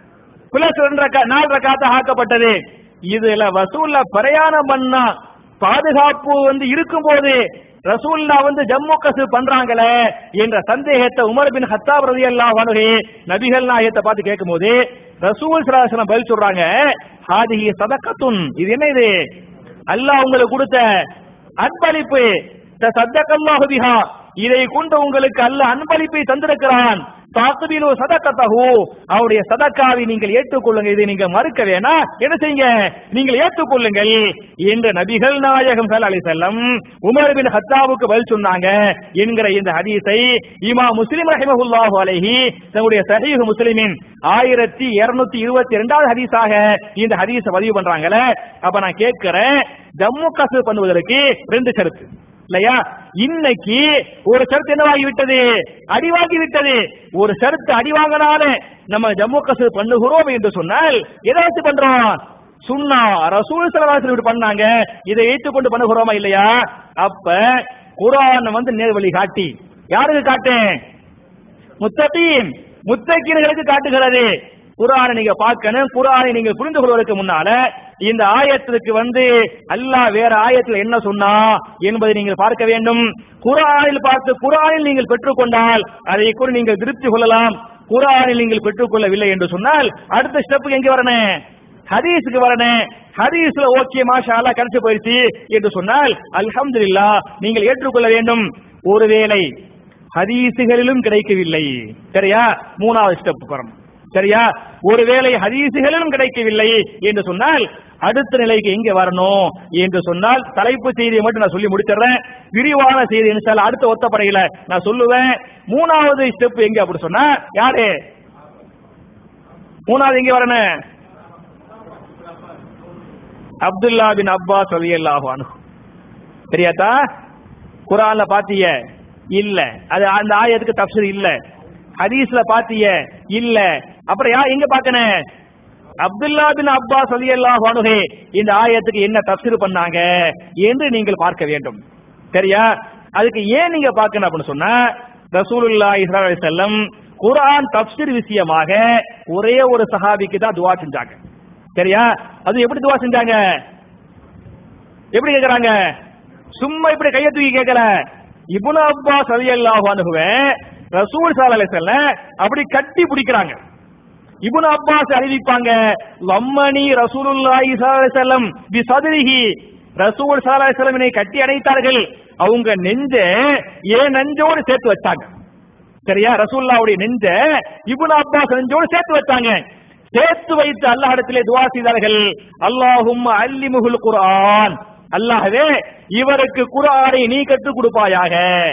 பிளஸ் ரெண்டு ரக்கா நாலு ரக்காத்து ஆக்கப்பட்டது இதுல வசூல்ல பிரயாணம் பண்ணா பாதுகாப்பு வந்து இருக்கும் போது ரசூல்லா வந்து ஜம்மு கசு பண்றாங்களே என்ற சந்தேகத்தை உமர் பின் ஹத்தாப் ரதி அல்லா வனுகே நபிகள் நாயத்தை பார்த்து கேட்கும் போது ரசூல் சலாசனம் பதில் சொல்றாங்க ஹாதிஹி சதக்கத்துன் இது என்ன இது அல்லாஹ் உங்களுக்கு கொடுத்த அன்பளிப்பு சத்தக்கல்லாஹு பிஹா இதை கொண்டு உங்களுக்கு அல்ல அன்பளிப்பை தந்திருக்கிறான் தாக்குபிலு சதக்கத்தஹு அவருடைய சதக்காவை நீங்கள் ஏற்றுக்கொள்ளுங்க இதை நீங்க மறுக்க வேணா என்ன செய்யுங்க நீங்கள் ஏற்றுக்கொள்ளுங்கள் என்று நபிகள் நாயகம் சல் அலி செல்லம் உமர் பின் ஹத்தாவுக்கு பதில் சொன்னாங்க என்கிற இந்த ஹதீஸை இமா முஸ்லிம் ரஹிமஹுல்லாஹு அலைஹி தன்னுடைய சஹீஹ் முஸ்லிமின் ஆயிரத்தி இருநூத்தி இருபத்தி இரண்டாவது ஹதீஸாக இந்த ஹதீஸை பதிவு பண்றாங்கல்ல அப்ப நான் கேட்கிறேன் ஜம்மு கசு பண்ணுவதற்கு ரெண்டு கருத்து இல்லையா இன்னைக்கு ஒரு ஷரத்து என்னவாகி விட்டது அடிவாகி விட்டது ஒரு ஷரத்து அடிவாங்கினால நம்ம ஜம்மு கசூர் பண்ணுகிறோம் என்று சொன்னால் எதை வச்சு பண்றோம் சுண்ணா ரசூல் சலவாசல் இப்படி பண்ணாங்க இதை ஏற்றுக்கொண்டு பண்ணுகிறோமா இல்லையா அப்ப குரான் வந்து நேர்வழி காட்டி யாருக்கு காட்டேன் முத்தகீன் முத்தகீன்களுக்கு காட்டுகிறது குரானை நீங்க பார்க்கணும் குரானை நீங்க புரிந்து கொள்வதற்கு முன்னால இந்த ஆயத்திற்கு வந்து அல்லாஹ் வேற ஆயத்தில் என்ன சொன்னா என்பதை நீங்கள் பார்க்க வேண்டும் குரானில் பார்த்து குரானில் நீங்கள் பெற்றுக்கொண்டால் அதை கூட நீங்கள் திருப்தி கொள்ளலாம் குரானில் நீங்கள் பெற்றுக்கொள்ளவில்லை என்று சொன்னால் அடுத்த ஸ்டெப்புக்கு எங்க வரணும் ஹதீஸுக்கு வரணும் ஹதீஸ்ல ஓகே மாஷா அல்லாஹ் கிடைச்சு போயிடுச்சு என்று சொன்னால் அல்ஹம்துலில்லாஹ் நீங்கள் ஏற்றுக்கொள்ள வேண்டும் ஒருவேளை ஹதீசுகளிலும் கிடைக்கவில்லை சரியா மூணாவது ஸ்டெப் வரணும் சரியா ஒருவேளை ஹதீசுகளிலும் கிடைக்கவில்லை என்று சொன்னால் அடுத்த நிலைக்கு எங்க வரணும் என்று சொன்னால் தலைப்பு செய்தியை மட்டும் நான் சொல்லி முடிச்சிடுறேன் விரிவான செய்தி இன்ஷால்ல அடுத்த ஒத்தப்படையில நான் சொல்லுவேன் மூணாவது ஸ்டெப் எங்க அப்படி சொன்னா யாரு மூணாவது எங்க வரணும் அப்துல்லா பின் அப்பாஸ் ரலியல்லாஹு அன்ஹு சரியாத்தா குரான்ல பாத்திய இல்ல அது அந்த ஆயத்துக்கு தப்சீர் இல்ல ஹதீஸ்ல பாத்திய இல்ல அப்புறம் யா எங்க பாக்கணும் அப்துல்லா பின் அப்பாஸ் ரலியல்லாஹு அன்ஹு இந்த ஆயத்துக்கு என்ன தப்சீர் பண்ணாங்க என்று நீங்கள் பார்க்க வேண்டும் சரியா அதுக்கு ஏன் நீங்க பார்க்கணும் அப்படின்னு சொன்னா ரசூலுல்லாஹி ஸல்லல்லாஹு அலைஹி வஸல்லம் குர்ஆன் தப்சீர் விஷயமாக ஒரே ஒரு சஹாபிக்கு தான் துவா செஞ்சாங்க சரியா அது எப்படி துவா செஞ்சாங்க எப்படி கேக்குறாங்க சும்மா இப்படி கையை தூக்கி கேட்கல இப்னு அப்பாஸ் ரலியல்லாஹு அன்ஹுவே ரசூல் ஸல்லல்லாஹு அலைஹி வஸல்லம் அப்படி கட்டி பிடிக்கிறாங்க இப்னு அப்பாஸ் அறிவிப்பாங்க லம்மனி ரசூலுல்லாஹி ஸல்லல்லாஹு அலைஹி வஸல்லம் பி சத்ரிஹி ரசூல் ஸல்லல்லாஹு அலைஹி வஸல்லம் என்னை கட்டி அணைத்தார்கள் அவங்க நெஞ்ச ஏன் நெஞ்சோடு சேர்த்து வச்சாங்க சரியா ரசூல்லாவுடைய நெஞ்ச இப்னு அப்பாஸ் நெஞ்சோடு சேர்த்து வச்சாங்க சேர்த்து வைத்து அல்லாஹ்விடத்திலே துவா செய்தார்கள் அல்லாஹும் அல்லிமுகுல் குர்ஆன் அல்லாஹ்வே இவருக்கு குர்ஆனை நீ கற்றுக் கொடுப்பாயாக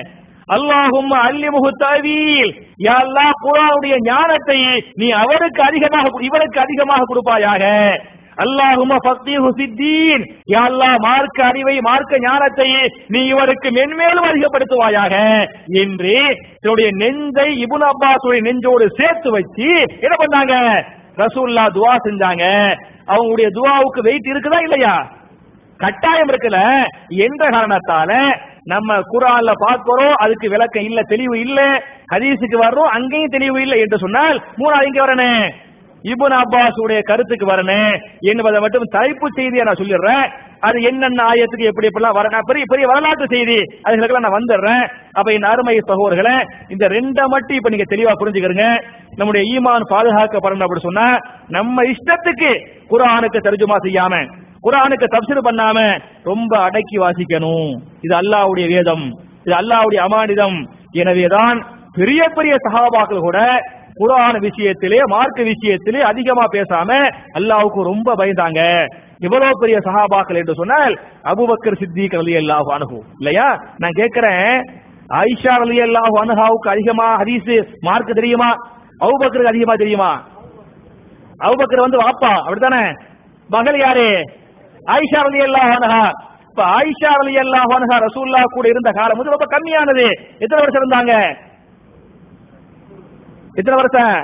அல்லாஹும் அல்லிமுகு தவீல் யா அல்லாஹ் குர்ஆனுடைய ஞானத்தை நீ அவருக்கு அதிகமாக கொடு- இவருக்கு அதிகமாக கொடுப்பாயாக அல்லாஹும ஃபக்ஹு ஃபித்தீன் யா அல்லாஹ் மார்க்க அறிவை மார்க்க ஞானத்தை நீ இவருக்கு மென்மேலும் அதிகப்படுத்துவாயாக என்று தன்னுடைய நெஞ்சை இப்னு அப்பாஸுடைய நெஞ்சோடு சேர்த்து வச்சு என்ன பண்ணாங்க ரசூல்லா துஆ செஞ்சாங்க அவங்களுடைய துஆவுக்கு வெயிட் இருக்குதா இல்லையா கட்டாயம் இருக்குல்ல என்ற காரணத்தால நம்ம குரான்ல பார்க்கிறோம் அதுக்கு விளக்கம் இல்ல தெளிவு இல்ல ஹதீஸுக்கு வர்றோம் அங்கேயும் தெளிவு இல்லை என்று சொன்னால் மூணாவது இங்க வரணும் இப்னு அப்பாஸ் உடைய கருத்துக்கு வரணும் என்பதை மட்டும் தலைப்பு செய்தியை நான் சொல்லிடுறேன் அது என்னென்ன ஆயத்துக்கு எப்படி எப்படிலாம் வர நான் பெரிய பெரிய வரலாற்று செய்தி அதுகளுக்கெல்லாம் நான் வந்துடுறேன் அப்ப என் அருமை சகோதரர்களே இந்த ரெண்டை மட்டும் இப்ப நீங்க தெளிவா புரிஞ்சுக்கிறீங்க நம்முடைய ஈமான் பாதுகாக்கப்படணும் அப்படி சொன்னா நம்ம இஷ்டத்துக்கு குரானுக்கு தர்ஜுமா செய்யாம குரானுக்கு தப்சீர் பண்ணாம ரொம்ப அடக்கி வாசிக்கணும் இது அல்லாஹ்வுடைய வேதம் இது அல்லாஹ்வுடைய அமானிதம் எனவேதான் பெரிய பெரிய சஹாபாக்கள் கூட குரான் விஷயத்திலே மார்க்க விஷயத்திலே அதிகமா பேசாம அல்லாஹ்வுக்கு ரொம்ப பயந்தாங்க இவ்வளவு பெரிய சஹாபாக்கள் என்று சொன்னால் அபூபக்கர் சித்திக் ரலியல்லாஹு அன்ஹு இல்லையா நான் கேட்கிறேன் ஆயிஷா ரலியல்லாஹு அன்ஹாவுக்கு அதிகமா ஹதீஸ் மார்க் தெரியுமா அபூபக்கருக்கு அதிகமா தெரியுமா அபூபக்கர் வந்து வாப்பா அப்படித்தானே மகள் யாரு ஆயிஷா ரலியல்லாஹு அன்ஹா இப்ப ஆயிஷா ரலியல்லாஹு அன்ஹா ரசூலுல்லாஹ் கூட இருந்த காலம் வந்து ரொம்ப கம்மியானது எத்தனை வருஷம் இருந்தாங்க எத்தனை வருஷம்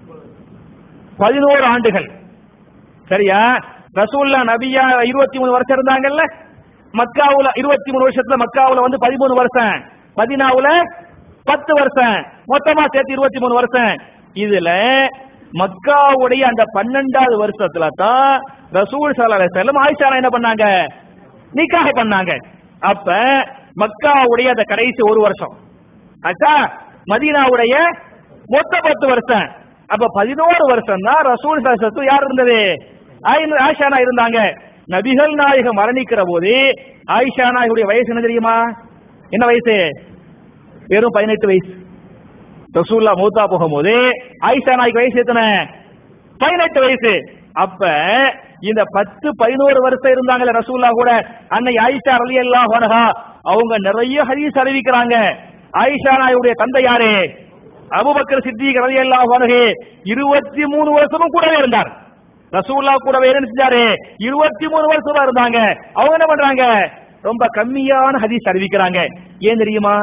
பதினோரு ஆண்டுகள் சரியா ரசூல்லா நபியா இருபத்தி மூணு வருஷம் இருந்தாங்கல்ல மக்காவுல இருபத்தி மூணு வருஷத்துல மக்காவுல வந்து பதிமூணு வருஷம் பதினாவுல பத்து வருஷம் மொத்தமா சேர்த்து இருபத்தி மூணு வருஷம் இதுல மக்காவுடைய அந்த பன்னெண்டாவது வருஷத்துல தான் ரசூல் சல்லல்லாஹு அலைஹி வஸல்லம் ஆயிஷா என்ன பண்ணாங்க நிக்காஹ் பண்ணாங்க அப்ப மக்காவுடைய அந்த கடைசி ஒரு வருஷம் ஆச்சா மதீனாவுடைய மொத்த பத்து வருஷம் அப்ப பதினோரு வருஷம் தான் ரசூல் சத்து யார் இருந்தது ஆயின- ஆயிஷானா இருந்தாங்க நபிகள் நாயகம் மரணிக்கிற போது ஆயிஷா நாயகுடைய வயசு என்ன தெரியுமா என்ன வயசு வெறும் பதினெட்டு வயசு ரசூல்லா மூத்தா போகும்போது ஆயிஷா நாய்க்கு வயசு எத்தனை பதினெட்டு வயசு அப்ப இந்த பத்து பதினோரு வருஷம் இருந்தாங்கல்ல ரசூல்லா கூட அன்னை ஆயிஷா அலி அல்லாஹ் அவங்க நிறைய ஹதீஸ் அறிவிக்கிறாங்க ஆயிஷா நாயுடைய தந்தை யாரு அபுபக்கர் சித்திக் ரலி அல்லாஹ் இருபத்தி மூணு வருஷமும் கூடவே இருந்தார் ரசூல்லா கூடவே என்ன செஞ்சாரு இருபத்தி மூணு வருஷமா இருந்தாங்க அவங்க என்ன பண்றாங்க ரொம்ப கம்மியான ஹதீஸ் அறிவிக்கிறாங்க ஏன் தெரியுமா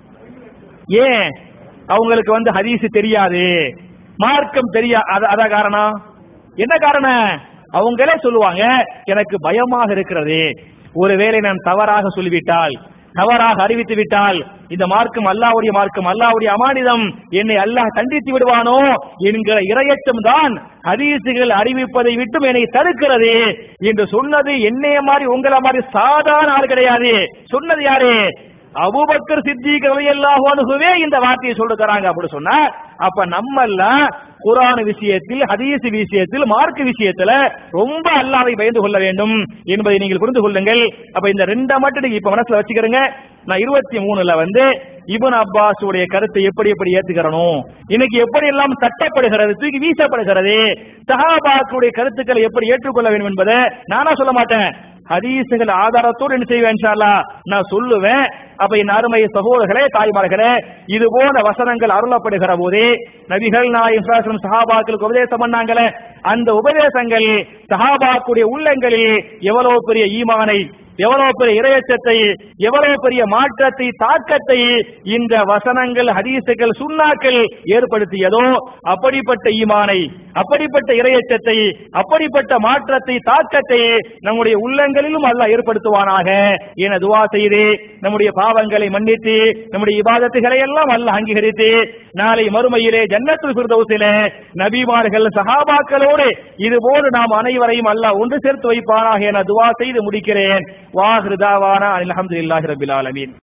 ஏன் அவங்களுக்கு வந்து ஹதீஸ் தெரியாது மார்க்கம் தெரியா அத- அதான் காரணம் என்ன காரணம் அவங்களே சொல்லுவாங்க எனக்கு பயமாக இருக்கிறது ஒருவேளை நான் தவறாக சொல்லிவிட்டால் தவறாக அறிவித்து விட்டால் இந்த மார்க்கம் அல்லாவுடைய மார்க்கம் அல்லாவுடைய அமானிதம் என்னை அல்லாஹ் கண்டித்து விடுவானோ என்கிற இரையச்சம் தான் ஹதீசுகள் அறிவிப்பதை விட்டும் என்னை தடுக்கிறது என்று சொன்னது என்னைய மாதிரி உங்களை மாதிரி சாதாரண ஆள் கிடையாது சொன்னது யாரு அபூபக்கர் சித்திக் ரலியல்லாஹு அன்ஹுவே இந்த வார்த்தையை சொல்லுகிறாங்க அப்படி சொன்னா அப்ப நம்ம எல்லாம் குர்ஆன் விஷயத்தில் ஹதீஸ் விஷயத்தில் மார்க் விஷயத்துல ரொம்ப அல்லாஹ்வை பயந்து கொள்ள வேண்டும் என்பதை நீங்கள் புரிந்து கொள்ளுங்கள் அப்ப இந்த ரெண்டை மட்டும் நீங்க இப்ப மனசுல வச்சுக்கிறீங்க நான் இருபத்தி மூணுல வந்து இப்னு அப்பாஸ் உடைய கருத்தை எப்படி எப்படி ஏத்துக்கிறணும் இன்னைக்கு எப்படி எல்லாம் தட்டப்படுகிறது தூக்கி வீசப்படுகிறது சஹாபாக்களுடைய கருத்துக்களை எப்படி ஏற்றுக்கொள்ள வேண்டும் என்பதை நானா சொல்ல மாட்டேன் ஹதீசுகள் ஆதாரத்தோடு என்ன செய்வேன் இன்ஷா அல்லாஹ் நான் சொல்லுவேன் அப்ப என் அருமை சகோதரர்களே தாய்மார்களே இது போன்ற வசனங்கள் அருளப்படுகிற போது நபிகள் நாயம் ஸல்லல்லாஹு சஹாபாக்களுக்கு உபதேசம் பண்ணாங்களே அந்த உபதேசங்கள் சஹாபாக்குடைய உள்ளங்களில் எவ்வளவு பெரிய ஈமானை எவ்வளவு பெரிய இரையச்சத்தை எவ்வளவு பெரிய மாற்றத்தை தாக்கத்தை இந்த வசனங்கள் ஹதீசுகள் சுண்ணாக்கள் ஏற்படுத்தியதோ அப்படிப்பட்ட ஈமானை அப்படிப்பட்ட இரையச்சத்தை அப்படிப்பட்ட மாற்றத்தை தாக்கத்தை நம்முடைய உள்ளங்களிலும் அல்லாஹ் ஏற்படுத்துவானாக என துவா செய்து நம்முடைய பாவங்களை மன்னித்து நம்முடைய இபாதத்துகளை எல்லாம் அல்லாஹ் அங்கீகரித்து நாளை மறுமையிலே ஜன்னத்துல் ஃபிர்தௌஸிலே நபிமார்கள் சஹாபாக்களோடு இதுபோன்று நாம் அனைவரையும் அல்லாஹ் ஒன்று சேர்த்து வைப்பானாக என துவா செய்து முடிக்கிறேன் வாஹிருதாவானா அல்ஹம்துலில்லாஹி ரபில் ஆலமீன்